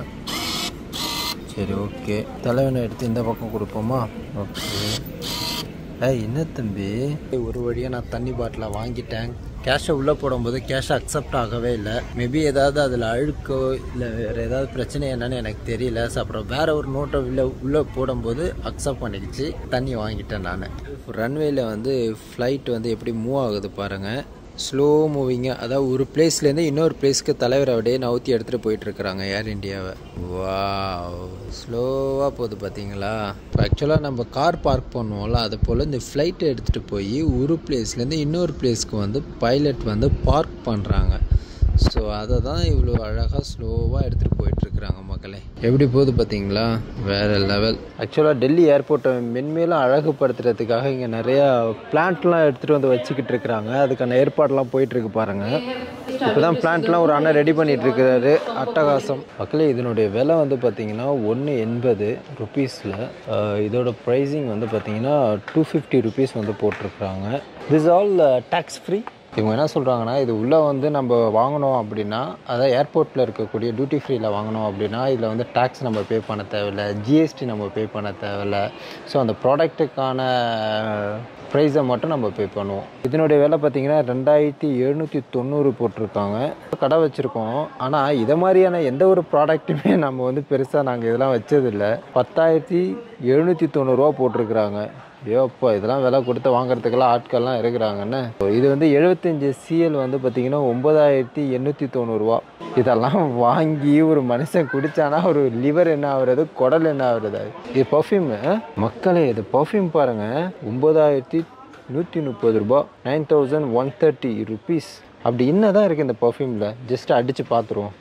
சரி ஓகே தலைவனை எடுத்து இந்த பக்கம் கொடுப்போமா ஓகே ஏய் என்ன தம்பி ஒரு வழியாக நான் தண்ணி பாட்டிலை வாங்கிட்டேன் கேஷை உள்ளே போடும்போது கேஷ் அக்செப்ட் ஆகவே இல்லை மேபி ஏதாவது அதில் அழுக்கோ இல்லை வேறு ஏதாவது பிரச்சனை என்னன்னு எனக்கு தெரியல ஸோ அப்புறம் வேற ஒரு நோட்டை உள்ள உள்ளே போடும்போது அக்செப்ட் பண்ணிக்கிச்சு தண்ணி வாங்கிட்டேன் நான் ரன்வேல வந்து ஃப்ளைட் வந்து எப்படி மூவ் ஆகுது பாருங்கள் ஸ்லோ மூவிங்காக அதாவது ஒரு பிளேஸ்லேருந்து இன்னொரு பிளேஸ்க்கு தலைவர் அப்படியே நவுத்தி எடுத்துகிட்டு போயிட்டு இருக்கிறாங்க ஏர் இந்தியாவை வா ஸ்லோவாக போகுது பார்த்தீங்களா இப்போ ஆக்சுவலாக நம்ம கார் பார்க் பண்ணுவோம்ல அது போல் இந்த ஃப்ளைட்டை எடுத்துகிட்டு போய் ஒரு பிளேஸ்லேருந்து இன்னொரு பிளேஸ்க்கு வந்து பைலட் வந்து பார்க் பண்ணுறாங்க ஸோ அதை தான் இவ்வளோ அழகாக ஸ்லோவாக எடுத்துகிட்டு போயிட்டுருக்குறாங்க மக்களே எப்படி போகுது பார்த்தீங்களா வேறு லெவல் ஆக்சுவலாக டெல்லி ஏர்போர்ட்டை மென்மேலும் அழகுபடுத்துறதுக்காக இங்கே நிறையா பிளான்ட்லாம் எடுத்துகிட்டு வந்து வச்சுக்கிட்டு இருக்கிறாங்க அதுக்கான ஏற்பாடெலாம் போயிட்டுருக்கு பாருங்கள் இப்போ தான் பிளான்ட்லாம் ஒரு அண்ணன் ரெடி பண்ணிட்டு இருக்கிறாரு அட்டகாசம் மக்களே இதனுடைய விலை வந்து பார்த்தீங்கன்னா ஒன்று எண்பது ருபீஸில் இதோட ப்ரைஸிங் வந்து பார்த்தீங்கன்னா டூ ஃபிஃப்டி ருபீஸ் வந்து போட்டிருக்கிறாங்க திஸ் ஆல் டேக்ஸ் ஃப்ரீ இவங்க என்ன சொல்கிறாங்கன்னா இது உள்ளே வந்து நம்ம வாங்கணும் அப்படின்னா அதாவது ஏர்போர்ட்டில் இருக்கக்கூடிய டியூட்டி ஃப்ரீயில் வாங்கணும் அப்படின்னா இதில் வந்து டேக்ஸ் நம்ம பே பண்ண தேவையில்ல ஜிஎஸ்டி நம்ம பே பண்ண தேவையில்ல ஸோ அந்த ப்ராடக்ட்டுக்கான ப்ரைஸை மட்டும் நம்ம பே பண்ணுவோம் இதனுடைய விலை பார்த்தீங்கன்னா ரெண்டாயிரத்தி எழுநூற்றி தொண்ணூறு போட்டிருக்காங்க கடை வச்சுருக்கோம் ஆனால் இதை மாதிரியான எந்த ஒரு ப்ராடக்ட்டுமே நம்ம வந்து பெருசாக நாங்கள் இதெல்லாம் வச்சதில்லை பத்தாயிரத்தி எழுநூற்றி தொண்ணூறுரூவா போட்டிருக்கிறாங்க ஐயோப்பா இதெல்லாம் விலை கொடுத்து வாங்குறதுக்கெல்லாம் ஆட்கள்லாம் இருக்கிறாங்கன்னு இது வந்து எழுபத்தஞ்சி சிஎல் வந்து பார்த்தீங்கன்னா ஒம்பதாயிரத்தி எண்ணூற்றி தொண்ணூறுரூவா இதெல்லாம் வாங்கி ஒரு மனுஷன் குடித்தானா ஒரு லிவர் என்ன ஆகுறது குடல் என்ன ஆகுறது இது பர்ஃப்யூமு மக்களே இது பர்ஃப்யூம் பாருங்கள் ஒம்பதாயிரத்தி நூற்றி முப்பது ரூபா nine thousand one thirty rupees அப்படி என்ன தான் இருக்குது இந்த பர்ஃப்யூமில் ஜஸ்ட் அடித்து பார்த்துருவோம்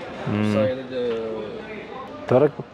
திறக்க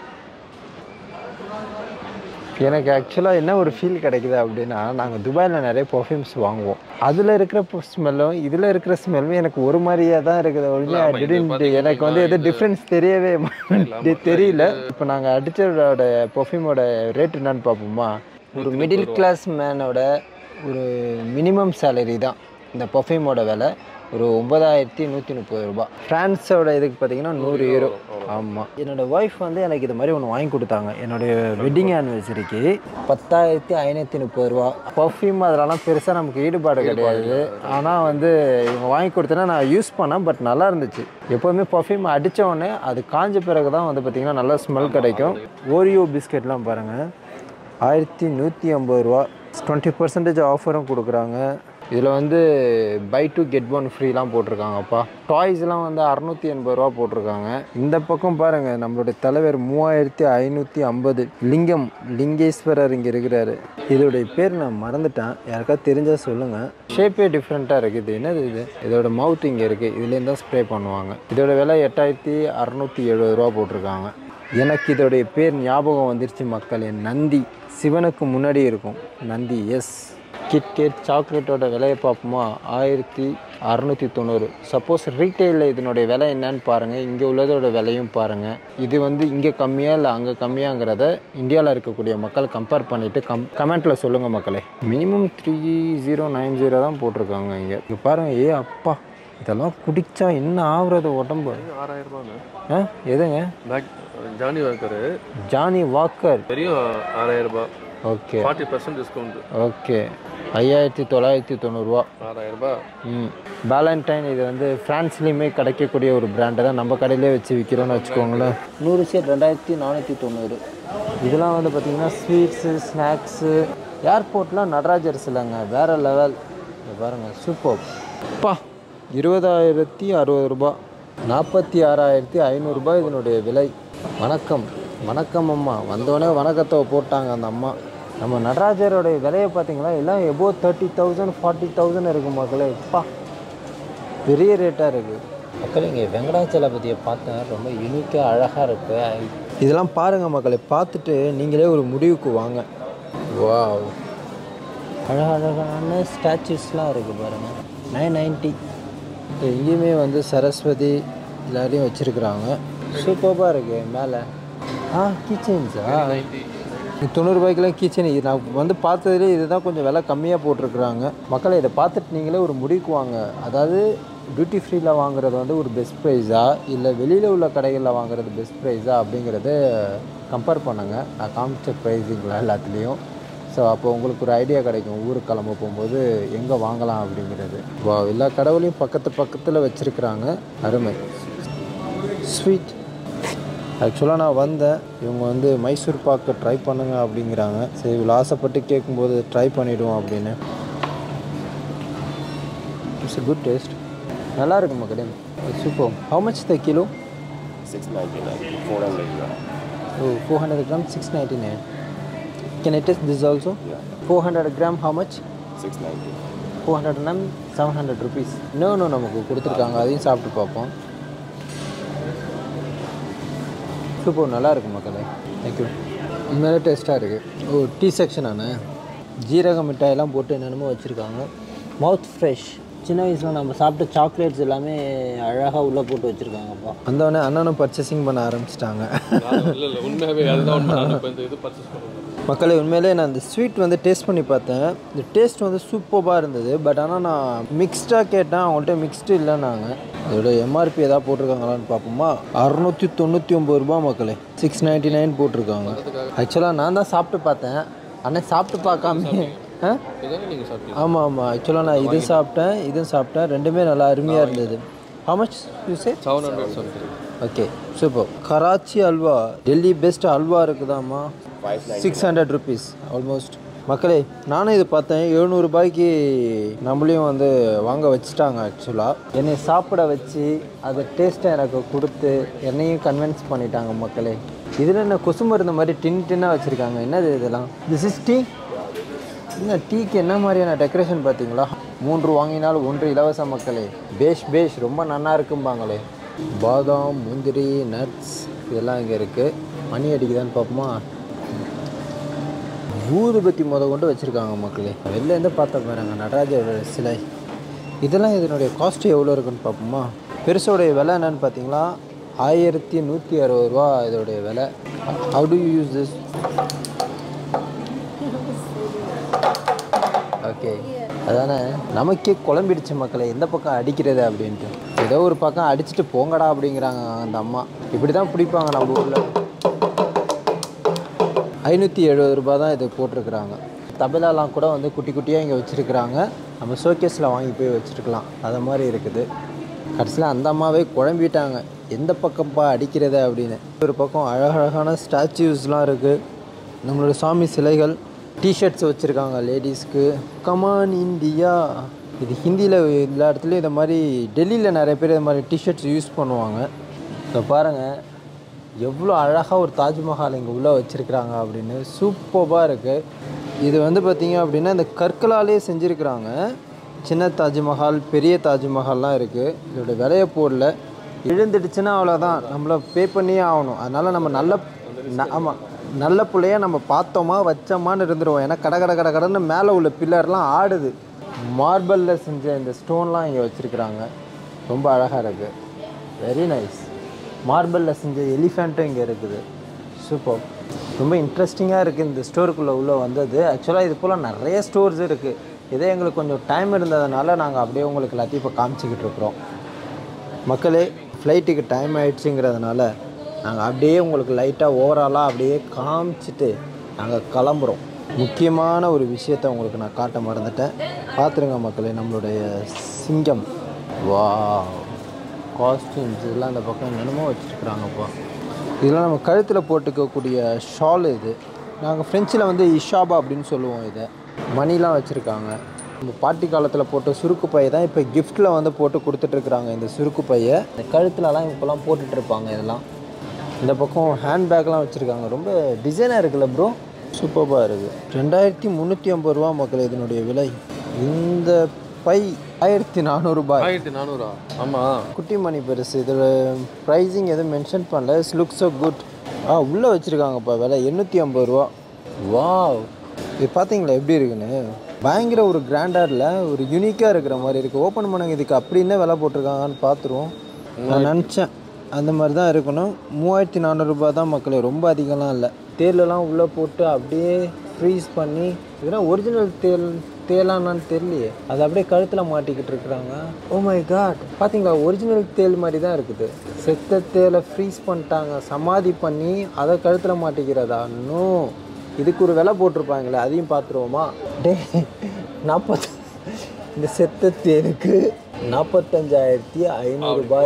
எனக்கு ஆக்சுவலாக என்ன ஒரு ஃபீல் கிடைக்குது அப்படின்னா நாங்கள் துபாயில் நிறைய பர்ஃப்யூம்ஸ் வாங்குவோம் அதில் இருக்கிற ஸ்மெல்லும் இதில் இருக்கிற ஸ்மெல்லும் எனக்கு ஒரு மாதிரியே தான் இருக்குது ஒழுங்காக எனக்கு வந்து எது டிஃப்ரென்ஸ் தெரியவே மா- தெரியல இப்போ நாங்கள் அடித்ததோட பர்ஃப்யூமோட ரேட் என்னன்னு பார்ப்போமா ஒரு மிடில் கிளாஸ் மேனோட ஒரு மினிமம் சேலரி தான் இந்த பர்ஃப்யூமோட விலை ஒரு ஒன்பதாயிரத்தி நூற்றி முப்பது ரூபாய் ஃப்ரான்ஸோட இதுக்கு பார்த்தீங்கன்னா நூறு யூரோ ஆமாம் என்னோடய ஒய்ஃப் வந்து எனக்கு இது மாதிரி ஒன்று வாங்கி கொடுத்தாங்க என்னுடைய வெட்டிங் ஆனிவர்சரிக்கு பத்தாயிரத்தி ஐநூற்றி முப்பது ரூபா பர்ஃப்யூம் அதெல்லாம் பெருசாக நமக்கு ஈடுபாடு கிடையாது ஆனால் வந்து இவங்க வாங்கி கொடுத்தனா நான் யூஸ் பண்ணேன் பட் நல்லா இருந்துச்சு எப்போவுமே பர்ஃப்யூம் அடித்த உடனே அது காஞ்ச பிறகு தான் வந்து பார்த்திங்கன்னா நல்லா ஸ்மெல் கிடைக்கும் ஓரியோ பிஸ்கெட்லாம் பாருங்கள் ஆயிரத்தி நூற்றி ஐம்பது ரூபா டுவெண்ட்டி பர்சன்டேஜ் ஆஃபரும் கொடுக்குறாங்க இதில் வந்து பை டூ கெட் ஒன் ஃப்ரீலாம் போட்டிருக்காங்கப்பா டாய்ஸ்லாம் வந்து அறநூற்றி எண்பது ரூபா போட்டிருக்காங்க இந்த பக்கம் பாருங்கள் நம்மளுடைய தலைவர் மூவாயிரத்தி ஐநூற்றி ஐம்பது லிங்கம் லிங்கேஸ்வரர் இங்கே இருக்கிறாரு இதோடைய பேர் நான் மறந்துட்டேன் யாருக்காவது தெரிஞ்சால் சொல்லுங்கள் ஷேப்பே டிஃப்ரெண்ட்டாக இருக்குது என்னது இது இதோட மவுத் இங்கே இருக்குது இதுலேருந்து தான் ஸ்ப்ரே பண்ணுவாங்க இதோட விலை எட்டாயிரத்தி அறநூற்றி எழுபது ரூபா போட்டிருக்காங்க எனக்கு இதோடைய பேர் ஞாபகம் வந்துருச்சு மக்களே நந்தி சிவனுக்கு முன்னாடி இருக்கும் நந்தி எஸ் கிட்கேட் சாக்லேட்டோட விலையை பார்ப்போமா ஆயிரத்தி அறநூற்றி தொண்ணூறு சப்போஸ் ரீட்டெயிலில் இதனுடைய விலை என்னன்னு பாருங்கள் இங்கே உள்ளதோட விலையும் பாருங்கள் இது வந்து இங்கே கம்மியாக இல்லை அங்கே கம்மியாங்கிறத இந்தியாவில் இருக்கக்கூடிய மக்கள் கம்பேர் பண்ணிவிட்டு கம் கமெண்ட்டில் சொல்லுங்கள் மக்களே minimum three zero nine zero தான் போட்டிருக்காங்க இங்கே இங்கே பாருங்கள் ஏ அப்பா இதெல்லாம் குடிச்சா என்ன ஆகுறது உடம்பு ஆறாயிரம் ரூபாங்க ஆ எதுங்க பேக் ஜானி வாக்கரு ஜானி வாக்கர் பெரிய ஆறாயிரம் ரூபாய் okay forty percent discount okay ஐயாயிரத்தி தொள்ளாயிரத்தி தொண்ணூறுரூவா ஆறாயிரம் ரூபாய் ம் வேலண்டைன் இது வந்து ஃப்ரான்ஸ்லேயுமே கிடைக்கக்கூடிய ஒரு பிராண்டை தான் நம்ம கடையிலே வச்சு விற்கிறோம்னு வச்சுக்கோங்களேன் நூறு ஷேர் ரெண்டாயிரத்தி நானூற்றி தொண்ணூறு இதெல்லாம் வந்து பார்த்திங்கன்னா ஸ்வீட்ஸு ஸ்நாக்ஸு ஏர்போர்ட்லாம் நடராஜர்ஸ் இல்லைங்க வேறு லெவல் இங்க பாருங்கள் சூப்பர் அப்பா இருபதாயிரத்தி அறுபது ரூபா நாற்பத்தி ஆறாயிரத்தி ஐநூறுரூபா இதனுடைய விலை வணக்கம் வணக்கம் அம்மா வந்தோடனே வணக்கத்தை போட்டாங்க அந்த அம்மா நம்ம நடராஜரோடைய விலையை பார்த்தீங்களா எல்லாம் above thirty thousand forty thousand இருக்கும் மக்களே அப்பா பெரிய ரேட்டாக இருக்குது மக்கள் இங்கே வெங்கடாச்சலபதியை பார்த்தேன் ரொம்ப யூனிக்காக அழகாக இருக்கு இதெல்லாம் பாருங்கள் மக்களை பார்த்துட்டு நீங்களே ஒரு முடிவுக்கு வாங்க வாவ் அழகழகான ஸ்டாச்சுஸ்லாம் இருக்குது பாருங்கள் நைன் நைன்ட்டி இங்கேயுமே வந்து சரஸ்வதி எல்லாரையும் வச்சுருக்குறாங்க சூப்பராக இருக்குது மேலே ஆ கிச்சன்ஸா தொண்ணூறுபாய்க்குலாம் கிச்சன் இது நான் வந்து பார்த்ததுலே இதுதான் கொஞ்சம் விலை கம்மியாக போட்டிருக்குறாங்க மக்களை இதை பார்த்துட்டு நீங்களே ஒரு முடிவுக்கு வாங்க அதாவது டியூட்டி ஃப்ரீயில் வாங்குறது வந்து ஒரு பெஸ்ட் ப்ரைஸா இல்லை வெளியில் உள்ள கடைகளில் வாங்குறது பெஸ்ட் ப்ரைஸா அப்படிங்கிறத கம்பேர் பண்ணுங்க நான் காமிச்ச ப்ரைஸிங்கில் எல்லாத்துலேயும் ஸோ அப்போ உங்களுக்கு ஒரு ஐடியா கிடைக்கும் ஊருக்கு கிளம்ப போகும்போது எங்கே வாங்கலாம் அப்படிங்கிறது வா எல்லா கடவுளையும் பக்கத்து பக்கத்தில் வச்சுருக்குறாங்க அருமை ஸ்வீட் ஆக்சுவலாக நான் வந்தேன் இவங்க வந்து மைசூர் பாக்கு ட்ரை பண்ணுங்க அப்படிங்கிறாங்க சரி இவ்வளோ ஆசைப்பட்டு கேட்கும்போது ட்ரை பண்ணிவிடுவோம் அப்படின்னு இட்ஸ் a குட் டேஸ்ட் நல்லா இருக்கு மக்களே super how much the kilo 699 400 gram. Oh four hundred gram six ninety nine can it is this also four hundred gram how much 690 four hundred gram seven hundred rupees இன்னொன்று நமக்கு கொடுத்துருக்காங்க அதையும் சாப்பிட்டு பார்ப்போம் super நல்லா இருக்கு மக்களே தேங்க்யூ உண்மையிலே டேஸ்ட்டாக இருக்குது ஓ டீ செக்ஷனானே ஜீரக மிட்டாயெல்லாம் போட்டு என்னென்னமோ வச்சுருக்காங்க மவுத் ஃப்ரெஷ் சின்ன வயசில் நம்ம சாப்பிட்ட சாக்லேட்ஸ் எல்லாமே அழகாக உள்ளே போட்டு வச்சுருக்காங்கப்பா வந்தவொடனே அண்ணனும் பர்ச்சேசிங் பண்ண ஆரம்பிச்சிட்டாங்க இல்லை இல்லை உண்மையாகவே அதுதான் உண்மை நான் இப்போ இந்த இது பர்ச்சேஸ் பண்ணுவேன் மக்களே உண்மையிலே நான் இந்த ஸ்வீட் வந்து டேஸ்ட் பண்ணி பார்த்தேன் இந்த டேஸ்ட் வந்து சூப்பராக இருந்தது பட் ஆனால் நான் மிக்ஸ்டாக கேட்டேன் அவங்கள்ட்ட மிக்ஸ்டு இல்லைன்னாங்க இதோட எம்ஆர்பி எதாவது போட்டிருக்காங்களான்னு பார்ப்போமா அறநூற்றி தொண்ணூற்றி ஒம்பது ரூபா மக்களே சிக்ஸ் நைன்ட்டி நைன் போட்டிருக்காங்க ஆக்சுவலாக நான் தான் சாப்பிட்டு பார்த்தேன் அண்ணன் சாப்பிட்டு பார்க்காம ஆ இதானே நீங்கள் சாப்பிட்டீங்க ஆமாம் ஆமாம் ஆக்சுவலாக நான் இது சாப்பிட்டேன் இதுவும் சாப்பிட்டேன் ரெண்டுமே நல்லா அருமையாக இருந்தது how much you say seven hundred something okay super Karachi halwa Delhi best halwa இருக்குதாம்மா சிக்ஸ் ஹண்ட்ரட் ருபீஸ் ஆல்மோஸ்ட் மக்களே நானும் இது பார்த்தேன் எழுநூறுபாய்க்கு நம்மளையும் வந்து வாங்க வச்சுட்டாங்க ஆக்சுவலாக என்னை சாப்பிட வச்சு அதை டேஸ்ட்டை எனக்கு கொடுத்து என்னையும் கன்வின்ஸ் பண்ணிட்டாங்க மக்களே இதில் என்ன கொசு மருந்து மாதிரி டின் டின்னாக வச்சுருக்காங்க என்னது இதெல்லாம் திஸ் இஸ் டீ என்ன டீக்கு என்ன மாதிரியான டெக்கரேஷன் பார்த்தீங்களா மூன்று வாங்கினால் ஒன்று இலவச மக்களே பேஷ் பேஷ் ரொம்ப நன்னா இருக்கும்பாங்களே பாதாம் முந்திரி நட்ஸ் இதெல்லாம் இங்கே இருக்குது மணி அடிக்குதான்னு பார்ப்போமா ஊதுபத்தி முத கொண்டு வச்சுருக்காங்க மக்களே வெளிலேருந்து பார்த்த பாருங்க நடராஜரோட சிலை இதெல்லாம் இதனுடைய காஸ்ட் எவ்வளோ இருக்குன்னு பார்ப்போமா பெருசோடைய விலை என்னன்னு பார்த்தீங்களா ஆயிரத்தி நூற்றி அறுபது ரூபா இதோடைய விலை how to use this okay அதானே நமக்கே குழம்பிடுச்சு மக்களை எந்த பக்கம் அடிக்கிறது அப்படின்ட்டு ஏதோ ஒரு பக்கம் அடிச்சுட்டு போங்கடா அப்படிங்கிறாங்க அந்த அம்மா இப்படி தான் பிடிப்பாங்க நம்ம ஊரில் ஐநூற்றி எழுபது ரூபா தான் இது போட்டிருக்கிறாங்க தபலாலாம் கூட வந்து குட்டி குட்டியாக இங்கே வச்சுருக்குறாங்க நம்ம ஷோகேஸில் வாங்கி போய் வச்சுருக்கலாம் அது மாதிரி இருக்குது கடைசியில் அந்த அம்மாவே குழம்பிட்டாங்க எந்த பக்கம்ப்பா அடிக்கிறது அப்படின்னு ஒரு பக்கம் அழகழகான ஸ்டாச்சுஸ்லாம் இருக்குது நம்மளோட சாமி சிலைகள் டிஷர்ட்ஸ் வச்சுருக்காங்க லேடிஸ்க்கு கமான் இந்தியா இது ஹிந்தியில் எல்லா இடத்துலையும் இந்த மாதிரி டெல்லியில் நிறைய பேர் இந்த மாதிரி டிஷர்ட்ஸ் யூஸ் பண்ணுவாங்க இப்போ பாருங்கள் எவ்வளோ அழகாக ஒரு தாஜ்மஹால் இங்கே உள்ளே வச்சுருக்குறாங்க அப்படின்னு சூப்பராக இருக்குது இது வந்து பார்த்திங்க அப்படின்னா இந்த கற்களாலே செஞ்சுருக்குறாங்க சின்ன தாஜ்மஹால் பெரிய தாஜ்மஹால்லாம் இருக்குது இதோட விலையை போடல விழுந்துடுச்சுன்னா அவ்வளோதான் நம்மள பே பண்ணியே ஆகணும் அதனால் நம்ம நல்ல ந- ஆமாம் நல்ல பிள்ளைய நம்ம பார்த்தோமா வச்சோமான்னு இருந்துருவோம் ஏன்னா கட கட கட கடன்னு மேலே உள்ள பில்லர்லாம் ஆடுது மார்பலில் செஞ்ச இந்த ஸ்டோன்லாம் இங்கே வச்சுருக்குறாங்க ரொம்ப அழகாக இருக்குது வெரி நைஸ் மார்பலில் செஞ்ச எலிஃபெண்ட்டும் இங்கே இருக்குது சூப்பர் ரொம்ப இன்ட்ரெஸ்டிங்காக இருக்குது இந்த ஸ்டோருக்குள்ளே உள்ளே வந்தது ஆக்சுவலாக இது போல் நிறைய ஸ்டோர்ஸ் இருக்குது இதே எங்களுக்கு கொஞ்சம் டைம் இருந்ததுனால நாங்கள் அப்படியே உங்களுக்கு எல்லாத்தையும் இப்போ காமிச்சிக்கிட்டு இருக்கிறோம் மக்களே ஃப்ளைட்டுக்கு டைம் ஆயிடுச்சுங்கிறதுனால நாங்கள் அப்படியே உங்களுக்கு லைட்டாக ஓவராலாக அப்படியே காமிச்சிட்டு நாங்கள் கிளம்புறோம் முக்கியமான ஒரு விஷயத்தை உங்களுக்கு நான் காட்ட மறந்துட்டேன் பார்த்துருங்க மக்களே நம்மளுடைய சிங்கம் வா காஸ்டியூம்ஸ் இதெல்லாம் அந்த பக்கம் என்னென்னமோ வச்சுருக்குறாங்கப்பா இதெல்லாம் நம்ம கழுத்தில் போட்டுக்கக்கூடிய ஷால் இது நாங்கள் ஃப்ரெஞ்சில் வந்து இஷாபா அப்படின்னு சொல்லுவோம் இதை மணிலாம் வச்சுருக்காங்க நம்ம பாட்டி காலத்தில் போட்ட சுருக்கு பையை தான் இப்போ கிஃப்ட்டில் வந்து போட்டு கொடுத்துட்ருக்குறாங்க இந்த சுருக்கு பையை இந்த கழுத்துலலாம் இப்போலாம் போட்டுட்டு இருப்பாங்க இதெல்லாம் இந்த பக்கம் ஹேண்ட்பேக்லாம் வச்சுருக்காங்க ரொம்ப டிசைனாக இருக்குல்ல ப்ரோ சூப்பராக இருக்குது ரெண்டாயிரத்தி முந்நூற்றி ஐம்பது ரூபா மக்கள் இதனுடைய விலை இந்த பை ஆயிரத்தி நானூறுபாய் ஆயிரத்தி நானூறா ஆமாம் குட்டி மணி பெருசு இதில் ப்ரைஸிங் எதுவும் மென்ஷன் பண்ணல இட்ஸ் லுக் ஸோ குட் ஆ உள்ளே வச்சுருக்காங்கப்பா விலை எண்ணூற்றி ஐம்பது ரூபா வாவ் இது பார்த்தீங்களா எப்படி இருக்குன்னு பயங்கர ஒரு கிராண்டாரில் ஒரு யூனிக்காக இருக்கிற மாதிரி இருக்குது ஓப்பன் பண்ணுங்க இதுக்கு அப்படி என்ன விலை போட்டிருக்காங்கன்னு பார்த்துருவோம் நான் நினச்சேன் அந்த மாதிரி தான் இருக்கணும் மூவாயிரத்தி நானூறுரூபா தான் மக்களே ரொம்ப அதிகம்லாம் இல்லை தேர்லலாம் உள்ளே போட்டு அப்படியே ஃப்ரீஸ் பண்ணி இதெல்லாம் ஒரிஜினல் தேல் தேலான்னு தெரியலையே அது அப்படியே கழுத்தில் மாட்டிக்கிட்டு இருக்கிறாங்க ஓ மை காட் பார்த்தீங்களா ஒரிஜினல் தேல் மாதிரி தான் இருக்குது செத்த தேலை ஃப்ரீஸ் பண்ணிட்டாங்க சமாதி பண்ணி அதை கழுத்தில் மாட்டிக்கிறதா நோ இதுக்கு ஒரு விலை போட்டிருப்பாங்களே அதையும் பார்த்துருவோமா டே நாற்பத்தி இந்த செத்த தேனுக்கு நாற்பத்தஞ்சாயிரத்தி ஐநூறுபாய்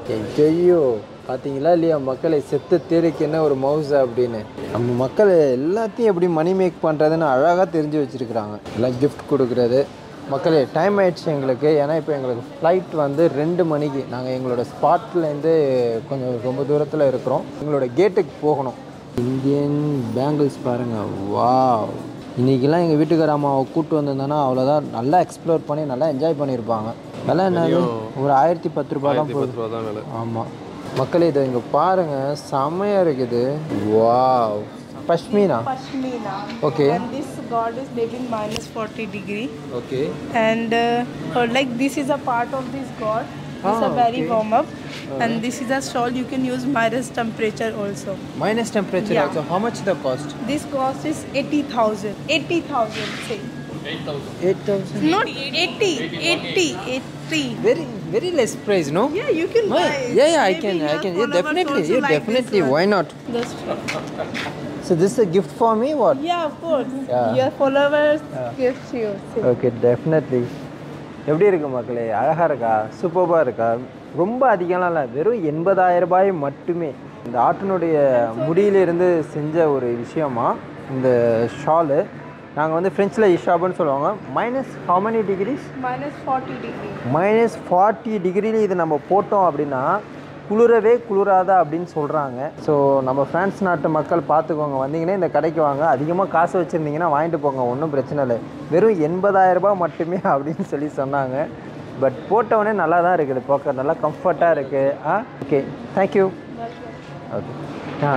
ஐயோ பார்த்தீங்களா இல்லையா மக்களை செத்த தேனுக்கு என்ன ஒரு மவுஸ் அப்படின்னு நம்ம மக்கள் எல்லாத்தையும் எப்படி மணி மேக் பண்ணுறதுன்னு அழகாக தெரிஞ்சு வச்சுருக்குறாங்க எல்லாம் கிஃப்ட் கொடுக்குறது மக்களே டைம் ஆயிடுச்சு எங்களுக்கு ஏன்னா இப்போ எங்களுக்கு ஃப்ளைட் வந்து ரெண்டு மணிக்கு நாங்கள் எங்களோட ஸ்பாட்லேருந்து கொஞ்சம் ரொம்ப தூரத்தில் இருக்கிறோம் எங்களோட கேட்டுக்கு போகணும் இந்தியன் பேங்கிள்ஸ் பாருங்கள் வாவ் இன்றைக்கெல்லாம் எங்கள் வீட்டுக்கார அம்மாவை கூப்பிட்டு வந்திருந்தோன்னா அவ்வளோதான் நல்லா எக்ஸ்ப்ளோர் பண்ணி நல்லா என்ஜாய் பண்ணியிருப்பாங்க விலை என்னது ஒரு ஆயிரத்தி பத்து ரூபாய் தான் போகுது பத்து ரூபா தான் வேலை ஆமாம் மக்களே இதை இங்கே பாருங்கள் செம்மையாக இருக்குது wow pashmina Pashmina. Okay. And this god is made in minus 40 degree. Okay And uh, or like this is a part of this god. It's Ah, a very okay. warm up. And this is a shawl you can use minus temperature also. Minus temperature Yeah. Also how much the cost This cost is 80,000. 80,000 say. Eight thousand Not 80, 80, 80. very very less price no Yeah, you can Why? buy. yeah yeah i Maybe can i your can yeah followers definitely also yeah like this definitely one. why not That's true. so this is a gift for me what Yeah, of course. Yeah. Your followers gift you. See. Okay definitely எப்படி இருக்கு மக்களே அழகாக இருக்கா சூப்பராக இருக்கா ரொம்ப அதிகம்லாம் இல்லை வெறும் எண்பதாயிரம் ரூபாய் மட்டுமே இந்த ஆட்டினுடைய முடியிலிருந்து செஞ்ச ஒரு விஷயமா இந்த ஷாலு நாங்கள் வந்து ஃப்ரெஞ்சில் இஷாபுன்னு சொல்லுவாங்க minus how many degrees Minus 40 degree. Minus forty டிகிரியில் இது நம்ம போட்டோம் அப்படின்னா குளிரவே குளிராதா அப்படின்னு சொல்கிறாங்க ஸோ நம்ம ஃப்ரான்ஸ் நாட்டு மக்கள் பார்த்துக்கோங்க வந்தீங்கன்னா இந்த கடைக்கு வாங்க அதிகமாக காசு வச்சுருந்தீங்கன்னா வாங்கிட்டு போங்க ஒன்றும் பிரச்சனை இல்லை வெறும் 80000 ரூபாய் மட்டுமே அப்படின்னு சொல்லி சொன்னாங்க பட் போட்டவொடனே நல்லா தான் இருக்குது பார்க்க நல்லா கம்ஃபர்ட்டாக இருக்குது ஆ ஓகே தேங்க்யூ ஓகே ஆ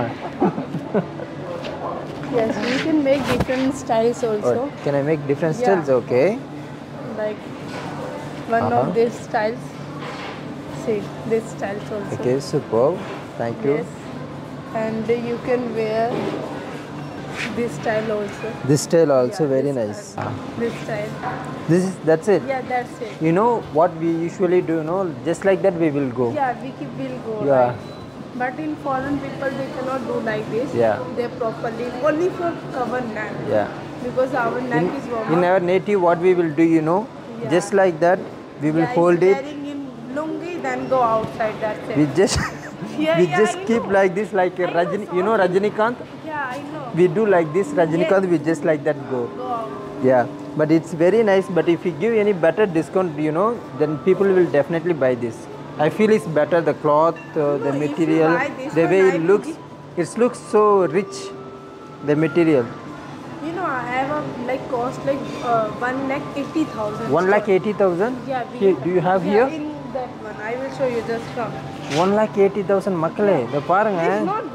Yes, you can make different styles also. Can I make different Yeah. Styles okay Like one Uh-huh. of these styles. See, this styles also. Okay super thank you Yes. And you can wear this style also. This style also Yeah, very this nice style. This style. This is that's it Yeah, that's it. You know what we usually do, no? Just like that we will go. Yeah, we keep will go. Yeah. Right? But in foreign people, they cannot do like this. Yeah. They properly only for cover neck. Yeah. Because our neck In, is warm. in our native, what we will do, you know, Yeah. just like that, we will yeah, hold if it. Wearing in lungi, then go outside. That's it. We just, Yeah, we yeah, just I keep know. like this, like a I know, Rajini. You know sorry. Rajinikanth? yeah, I know. We do like this, Rajinikanth. We just like that go. Go out. Yeah. But it's very nice. But if you give any better discount, you know, then people will definitely buy this. I feel it's better. The cloth, uh, the No, if you material, buy this the one, way I it will looks. It looks so rich. The material. You know, I have a like cost like uh, one lakh eighty thousand. One lakh eighty thousand. Yeah. We, Here, do you have yeah, here? In that one, I will show you just from. One lakh eighty thousand மக்களே இதை பாருங்க It's not this one.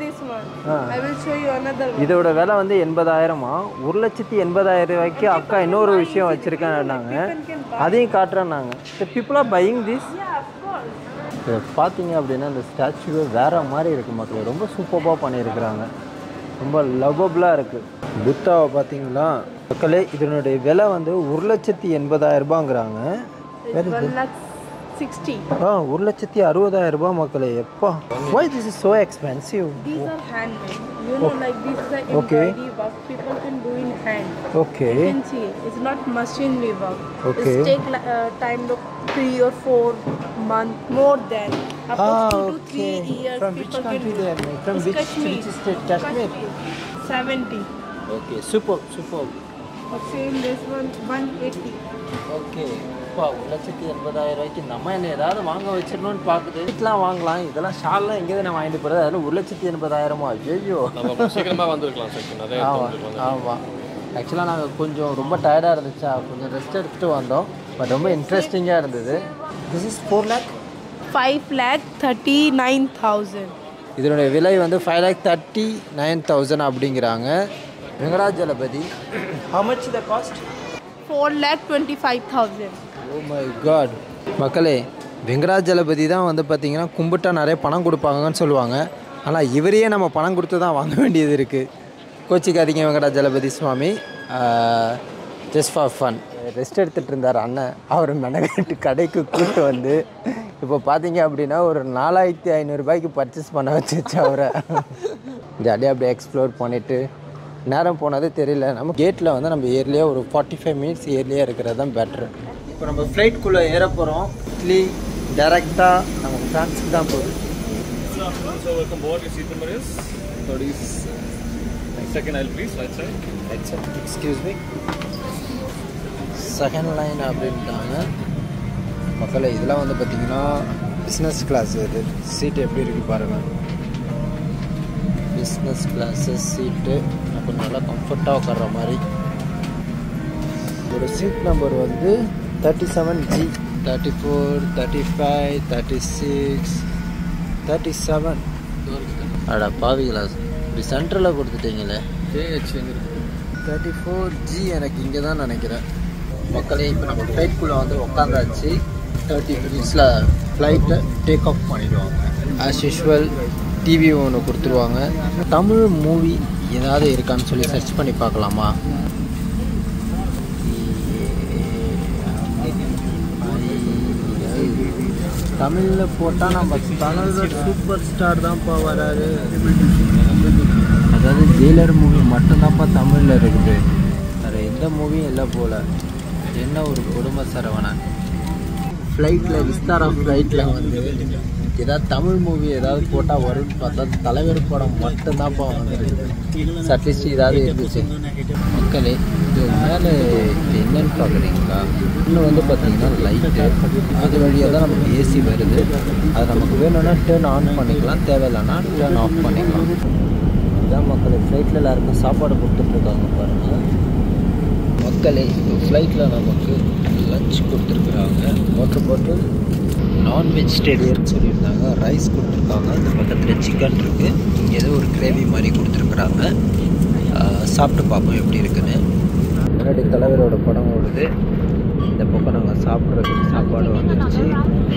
Ah. I will show you another one. இதோட விலை வந்து எண்பதாயிரமா ஒரு லட்சத்தி எண்பதாயிரம் ரூபாய்க்கு அக்கா இன்னொரு விஷயம் வச்சுருக்கேன்னாங்க அதையும் காட்டுறேன்னாங்க the people are buying this Yeah, of course. இதை பார்த்தீங்க அப்படின்னா இந்த ஸ்டாச்சுவே வேற மாதிரி இருக்குது மக்கள் ரொம்ப சூப்பராக பண்ணியிருக்கிறாங்க ரொம்ப லவபுளாக இருக்குது புத்தாவை பார்த்தீங்களா மக்களே இதனுடைய விலை வந்து ஒரு லட்சத்தி எண்பதாயிரம் ரூபாங்கிறாங்க It's one lakh sixty. ஆ ஒரு லட்சத்தி அறுபதாயிரம் ரூபாய் மக்களே எப்பா why this is so expensive These are handmade. You know, like this is a Okay. embroidery work people can do in hand. Okay You can see it's not machinery work. Okay. It's take like, uh, time of three or four months more than up to Ah, two to three okay. years. From which people country can they are made? From It's which- Kashmir. which state? Kashmir? Seventy. Okay super super Or same this one one eighty. Okay அப்பா ஒரு லட்சத்தி எண்பதாயிரம் ரூபாய்க்கு நம்ம என்ன ஏதாவது வாங்க வச்சிடணும்னு பார்க்குது வீட்டெலாம் வாங்கலாம் இதெல்லாம் ஷால்லாம் எங்கே நான் வாங்கிட்டு போகிறது அதில் ஒரு லட்சத்தி எண்பதாயிரமா ஐயோ நம்ம சீக்கிரமாக வந்திருக்கலாம் சார் நிறைய எடுத்து ஆமாம் வந்திருக்கலாம் ஆமாம் ஆக்சுவலாக நாங்கள் கொஞ்சம் ரொம்ப டயர்டாக இருந்துச்சா கொஞ்சம் ரெஸ்ட் எடுத்துகிட்டு வந்தோம் பட் ரொம்ப இன்ட்ரெஸ்டிங்காக இருந்தது this is four lakh Five lakh thirty nine thousand. இதனுடைய விலை வந்து five lakh thirty nine thousand அப்படிங்கிறாங்க Venkatajalapathy how much the cost Four lakh twenty five thousand. Oh my god மக்களே வெங்கடாஜலபதி தான் வந்து பார்த்தீங்கன்னா கும்பிட்டா நிறைய பணம் கொடுப்பாங்கன்னு சொல்லுவாங்க ஆனால் இவரையே நம்ம பணம் கொடுத்து தான் வாங்க வேண்டியது இருக்குது கோச்சிக்காதீங்க Venkatajalapathy Swami just for fun rest எடுத்துகிட்டு இருந்தார் அண்ணன் அவர் மெனகட்டு கடைக்கு கூப்பிட்டு வந்து இப்போ பார்த்தீங்க அப்படின்னா ஒரு நாலாயிரத்தி ஐநூறுரூபாய்க்கு பர்ச்சேஸ் பண்ண வச்சுச்சு அவரை ஜாலியாக அப்படியே எக்ஸ்ப்ளோர் பண்ணிவிட்டு நேரம் போனதே தெரியல நம்ம கேட்டில் வந்து நம்ம ஏர்லியாக ஒரு ஃபார்ட்டி ஃபைவ் மினிட்ஸ் ஏர்லியாக இருக்கிறது தான் பெட்ரு இப்போ நம்ம ஃப்ளைட்குள்ளே ஏற போகிறோம் இட்லி டேரெக்டாக நம்ம ஃப்ரான்ஸுக்கு தான் போகுது So welcome board. Your seat number is 30. Second aisle, please. Right side. Excuse me second line அப்படின்ட்டாங்க மக்களை இதெல்லாம் வந்து பார்த்தீங்கன்னா பிஸ்னஸ் கிளாஸ் இது சீட் எப்படி இருக்கு பாருங்கள் பிஸ்னஸ் கிளாஸு சீட்டு கொஞ்சம் நல்லா கம்ஃபர்ட்டாக உட்கார்ற மாதிரி ஒரு சீட் நம்பர் வந்து thirty seven G thirty four thirty five thirty six thirty seven அடா பாவிகளா இப்படி சென்டரில் கொடுத்துட்டீங்களே கேஹெச் எங்க இருக்கு தேர்ட்டி ஃபோர் ஜி எனக்கு இங்கே தான் நினைக்கிறேன் மக்களே இப்போ நம்ம ஃப்ளைட்குள்ளே வந்து உட்காந்தாச்சு தேர்ட்டி மினிட்ஸில் ஃப்ளைட்டை டேக் ஆஃப் பண்ணிடுவாங்க ஆஸ் யூஷுவல் டிவி ஒன்று கொடுத்துருவாங்க தமிழ் மூவி ஏதாவது இருக்கான்னு சொல்லி சர்ச் பண்ணி பார்க்கலாமா தமிழில் போட்டால் நம்ம தமிழில் சூப்பர் ஸ்டார் தான்ப்பா வராரு அதாவது ஜெயிலர் மூவி மட்டும்தான்ப்பா தமிழில் இருக்குது வேறு எந்த மூவியும் இல்லை போல் என்ன ஒரு குடும்ப சரவணன் ஃப்ளைட்டில் விஸ்தாரா ஃப்ளைட்டில் வந்து ஏதாவது தமிழ் மூவி ஏதாவது போட்டால் வரும்னு பார்த்தா தலைவர் படம் மட்டும்தான்ப்பா வந்துருக்கு அட்லீஸ்ட் ஏதாவது இருந்துச்சு மக்களே இது மேலே இது என்னன்னு பார்க்குறீங்களா இன்னும் வந்து பார்த்தீங்கன்னா லைட்டு அது வழியாக தான் நமக்கு ஏசி வருது அது நமக்கு வேணும்னா டேர்ன் ஆன் பண்ணிக்கலாம் தேவையில்லைன்னா டேர்ன் ஆஃப் பண்ணிக்கலாம் இதான் மக்களே ஃப்ளைட்டில் எல்லாருக்கும் சாப்பாடு கொடுத்துட்ருக்காங்க பாருங்கள் மக்களே இப்போ ஃப்ளைட்டில் நமக்கு லஞ்ச் கொடுத்துருக்குறாங்க வாட்டர் பாட்டில் நான் வெஜிடேரியன் சொல்லியிருந்தாங்க ரைஸ் கொடுத்துருக்காங்க இந்த பக்கத்தில் சிக்கன் இருக்குது இங்கே ஏதோ ஒரு கிரேவி மாதிரி கொடுத்துருக்குறாங்க ஆஹ் சாப்பிட்டு பார்ப்போம் எப்படி இருக்குன்னு முன்னாடி தலைவரோட படம் ஓடுது இந்த பக்கம் நாங்கள் சாப்பிட்றதுக்கு சாப்பாடு வந்துடுச்சு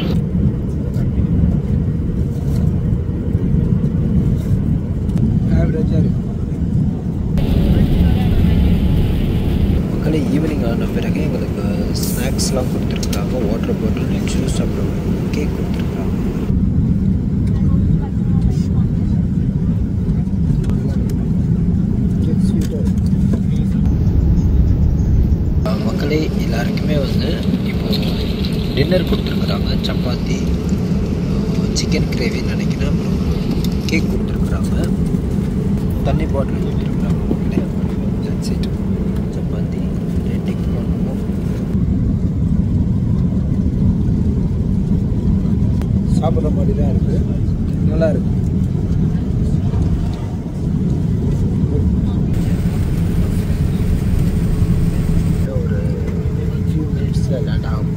ஆவரேஜாக இருக்கு மக்களே ஈவினிங் ஆன பிறகு எங்களுக்கு ஸ்நாக்ஸ்லாம் கொடுத்துருக்குறாங்க வாட்டர் பாட்டில் ஜூஸ் அப்புறம் கேக் கொடுத்துருக்குறாங்க மக்களே எல்லாருக்குமே வந்து இப்போ டின்னர் கொடுத்துருக்குறாங்க சப்பாத்தி சிக்கன் கிரேவின்னு நினைக்கிறேன் அப்புறம் கேக் கொடுத்துருக்குறாங்க தண்ணி பாட்டில் கொடுத்துருக்குறாங்க மக்களே That's it. சப்பாத்தி டிக் பண்ணுவோம் சாப்பிட்ற மாதிரி தான் இருக்குது நல்லா இருக்கு ஒரு ஃபியூ மினிட்ஸில் லேண்ட் ஆகும்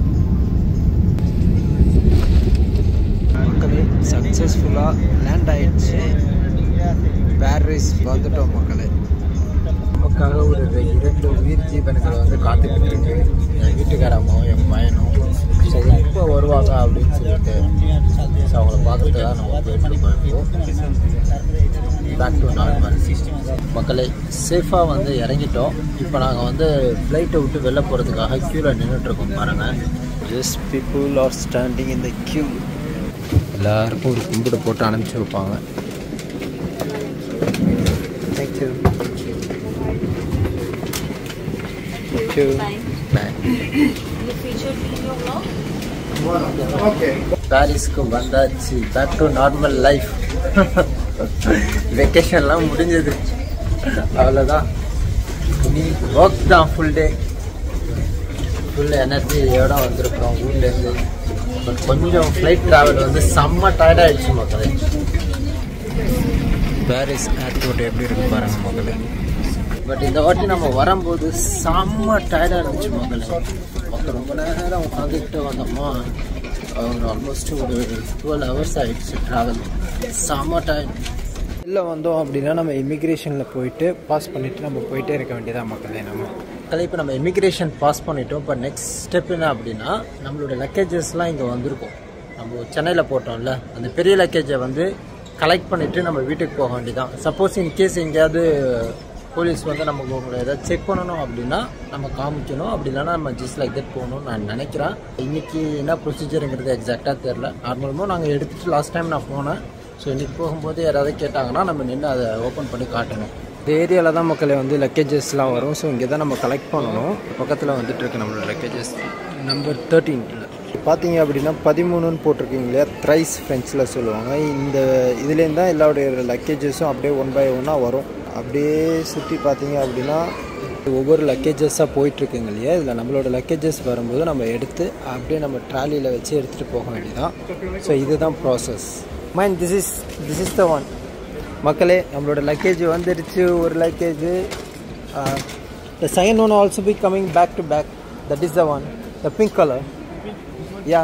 மக்களே சக்ஸஸ்ஃபுல்லாக லேண்ட் ஆயிடுச்சு வந்துட்டோம் மக்களே நமக்காக ஒரு இரண்டு உயிர் ஜீவன்களை வந்து காத்துக்கிட்டு இருக்கு என் வீட்டுக்கார அம்மாவும் என் பையனும் சரி இப்போ வருவாங்க அப்படின்னு சொல்லிட்டு ஸோ அவங்கள பார்த்துட்டு தான் நம்ம போயிட்டு இருக்கோம் பேக் டு நார்மல் மக்களே சேஃபாக வந்து இறங்கிட்டோம் இப்போ நாங்கள் வந்து ஃப்ளைட்டை விட்டு வெளில போகிறதுக்காக க்யூவில் நின்றுட்டுருக்கோம் பாருங்கள் just people are standing in the queue எல்லாருக்கும் ஒரு கும்பிடு போட்டு அனுப்பிச்சி வைப்பாங்க தேங்க்யூ தேங்க்யூ பாய் பாரிஸ்க்கு வந்தாச்சு பேக் டு நார்மல் லைஃப் வெக்கேஷன்லாம் முடிஞ்சது அவ்வளோதான் இனி ஒர்க் தான் ஃபுல் டே ஃபுல் எனர்ஜியோட வந்திருக்கிறோம் ஊர்லேருந்து பட் கொஞ்சம் ஃப்ளைட் ட்ராவல் வந்து செம்ம டயர்டாகிடுச்சு மக்களே பாரிஸ் ஏர்போர்ட் எப்படி இருக்கு பாருங்க மக்களே பட் இந்த வாட்டி நம்ம வரும்போது செம்ம டயர்டாக இருந்துச்சு மக்களே மக்கள் ரொம்ப நேரம் உட்காந்துக்கிட்டு வந்தோமா அவங்க ஆல்மோஸ்ட் ஒரு டுவெல் ஹவர்ஸ் ஆயிடுச்சு ட்ராவல் செம்ம டயர்ட் இல்லை வந்தோம் அப்படின்னா நம்ம இமிக்ரேஷனில் போயிட்டு பாஸ் பண்ணிவிட்டு நம்ம போயிட்டே இருக்க வேண்டியதா மக்களே நம்ம மக்களே இப்போ நம்ம இமிக்ரேஷன் பாஸ் பண்ணிட்டோம் இப்போ நெக்ஸ்ட் ஸ்டெப் என்ன அப்படின்னா நம்மளோட லக்கேஜஸ்லாம் இங்கே வந்திருக்கும் நம்ம சென்னையில் போட்டோம்ல அந்த பெரிய லக்கேஜை வந்து கலெக்ட் பண்ணிவிட்டு நம்ம வீட்டுக்கு போக வேண்டியதான் சப்போஸ் இன்கேஸ் எங்கேயாவது போலீஸ் வந்து நமக்கு உங்களை ஏதாவது செக் பண்ணணும் அப்படின்னா நம்ம காமிக்கணும் அப்படி இல்லைன்னா நம்ம ஜஸ்ட் லைக் தட் போகணும்னு நான் நினைக்கிறேன் இன்றைக்கி என்ன ப்ரொசீஜருங்கிறது எக்ஸாக்டாக தெரில நார்மலமாக நாங்கள் எடுத்துகிட்டு லாஸ்ட் டைம் நான் போனேன் ஸோ இன்றைக்கி போகும்போது யாராவது கேட்டாங்கன்னா நம்ம நின்று அதை ஓப்பன் பண்ணி காட்டணும் இந்த ஏரியாவில் தான் மக்களை வந்து லக்கேஜஸ்லாம் வரும் ஸோ இங்கே தான் நம்ம கலெக்ட் பண்ணணும் பக்கத்தில் வந்துட்டு இருக்கு நம்மளோட லக்கேஜஸ் நம்பர் தேர்ட்டீனில் பார்த்தீங்க அப்படின்னா பதிமூணுன்னு போட்டிருக்கீங்க இல்லையா த்ரைஸ் ஃப்ரெஞ்சில் சொல்லுவாங்க இந்த இதுலேருந்து தான் எல்லாருடைய லக்கேஜஸும் அப்படியே ஒன் பை ஒன்னாக வரும் அப்படியே சுற்றி பார்த்தீங்க அப்படின்னா ஒவ்வொரு லக்கேஜஸாக போயிட்டுருக்குங்க இல்லையா இதில் நம்மளோட லக்கேஜஸ் வரும்போது நம்ம எடுத்து அப்படியே நம்ம ட்ராலியில் வச்சு எடுத்துகிட்டு போக வேண்டியதான் ஸோ இதுதான் process mind this is this is the one மக்களே நம்மளோட லக்கேஜ் வந்துடுச்சு ஒரு luggage the second one also be coming back to back that is the one the pink colour yeah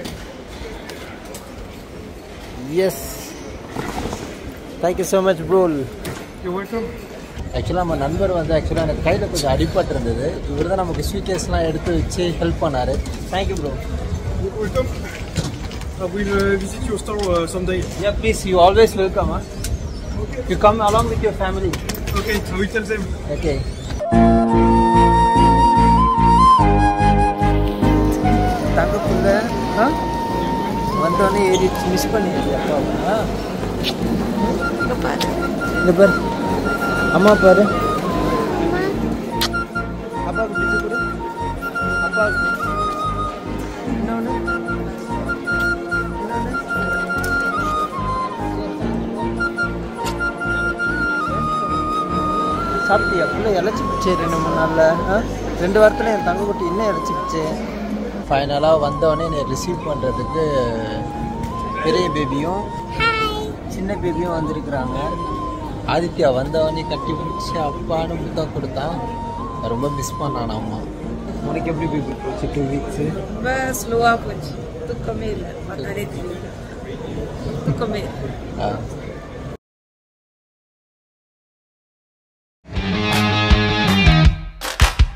yes thank you so much ப்ரோல் ஆக்சுவலாக நம்ம நண்பர் வந்து ஆக்சுவலாக எனக்கு கையில் கொஞ்சம் அடிபட்டு இருந்தது இவர் தான் நமக்கு ஸ்வீட்டர்ஸ்லாம் எடுத்து வச்சு ஹெல்ப் பண்ணார் thank you bro Welcome. I will uh, visit your store uh, someday. Yeah please you always welcome you come along with your family Okay, I will tell them. Okay தங்கக்குள்ள ஆ வந்தோடனே ஏறி மிஸ் பண்ணிடுச்சு அப்பா இங்க பாரு இந்த பாரு அம்மா பாரு அப்பாவுக்கு பிடிச்சு கொடு அப்பாவுக்கு இன்னொன்று சாப்பிட்டியா பிள்ளை இழைச்சி பிச்சே ரெண்டு மூணு நாளில் ஆ ரெண்டு வாரத்தில் என் தங்கக்குட்டி இன்னும் இழைச்சி பிச்சே ஃபைனலாக வந்தவொடனே என்னை ரிசீவ் பண்ணுறதுக்கு பெரிய பேபியும் சின்ன பேபியும் வந்திருக்கிறாங்க ஆதித்யா வந்தவொடனே கட்டி பிடிச்சி அப்பான்னு முத்தம் கொடுத்தான் ரொம்ப மிஸ் பண்ணான் அம்மா உனக்கு எப்படி பேபி போச்சு டூ வீக்ஸு ரொம்ப ஸ்லோவாக போச்சு தூக்கமே இல்லை பத்தாதே தெரியல தூக்கமே இல்லை ஆ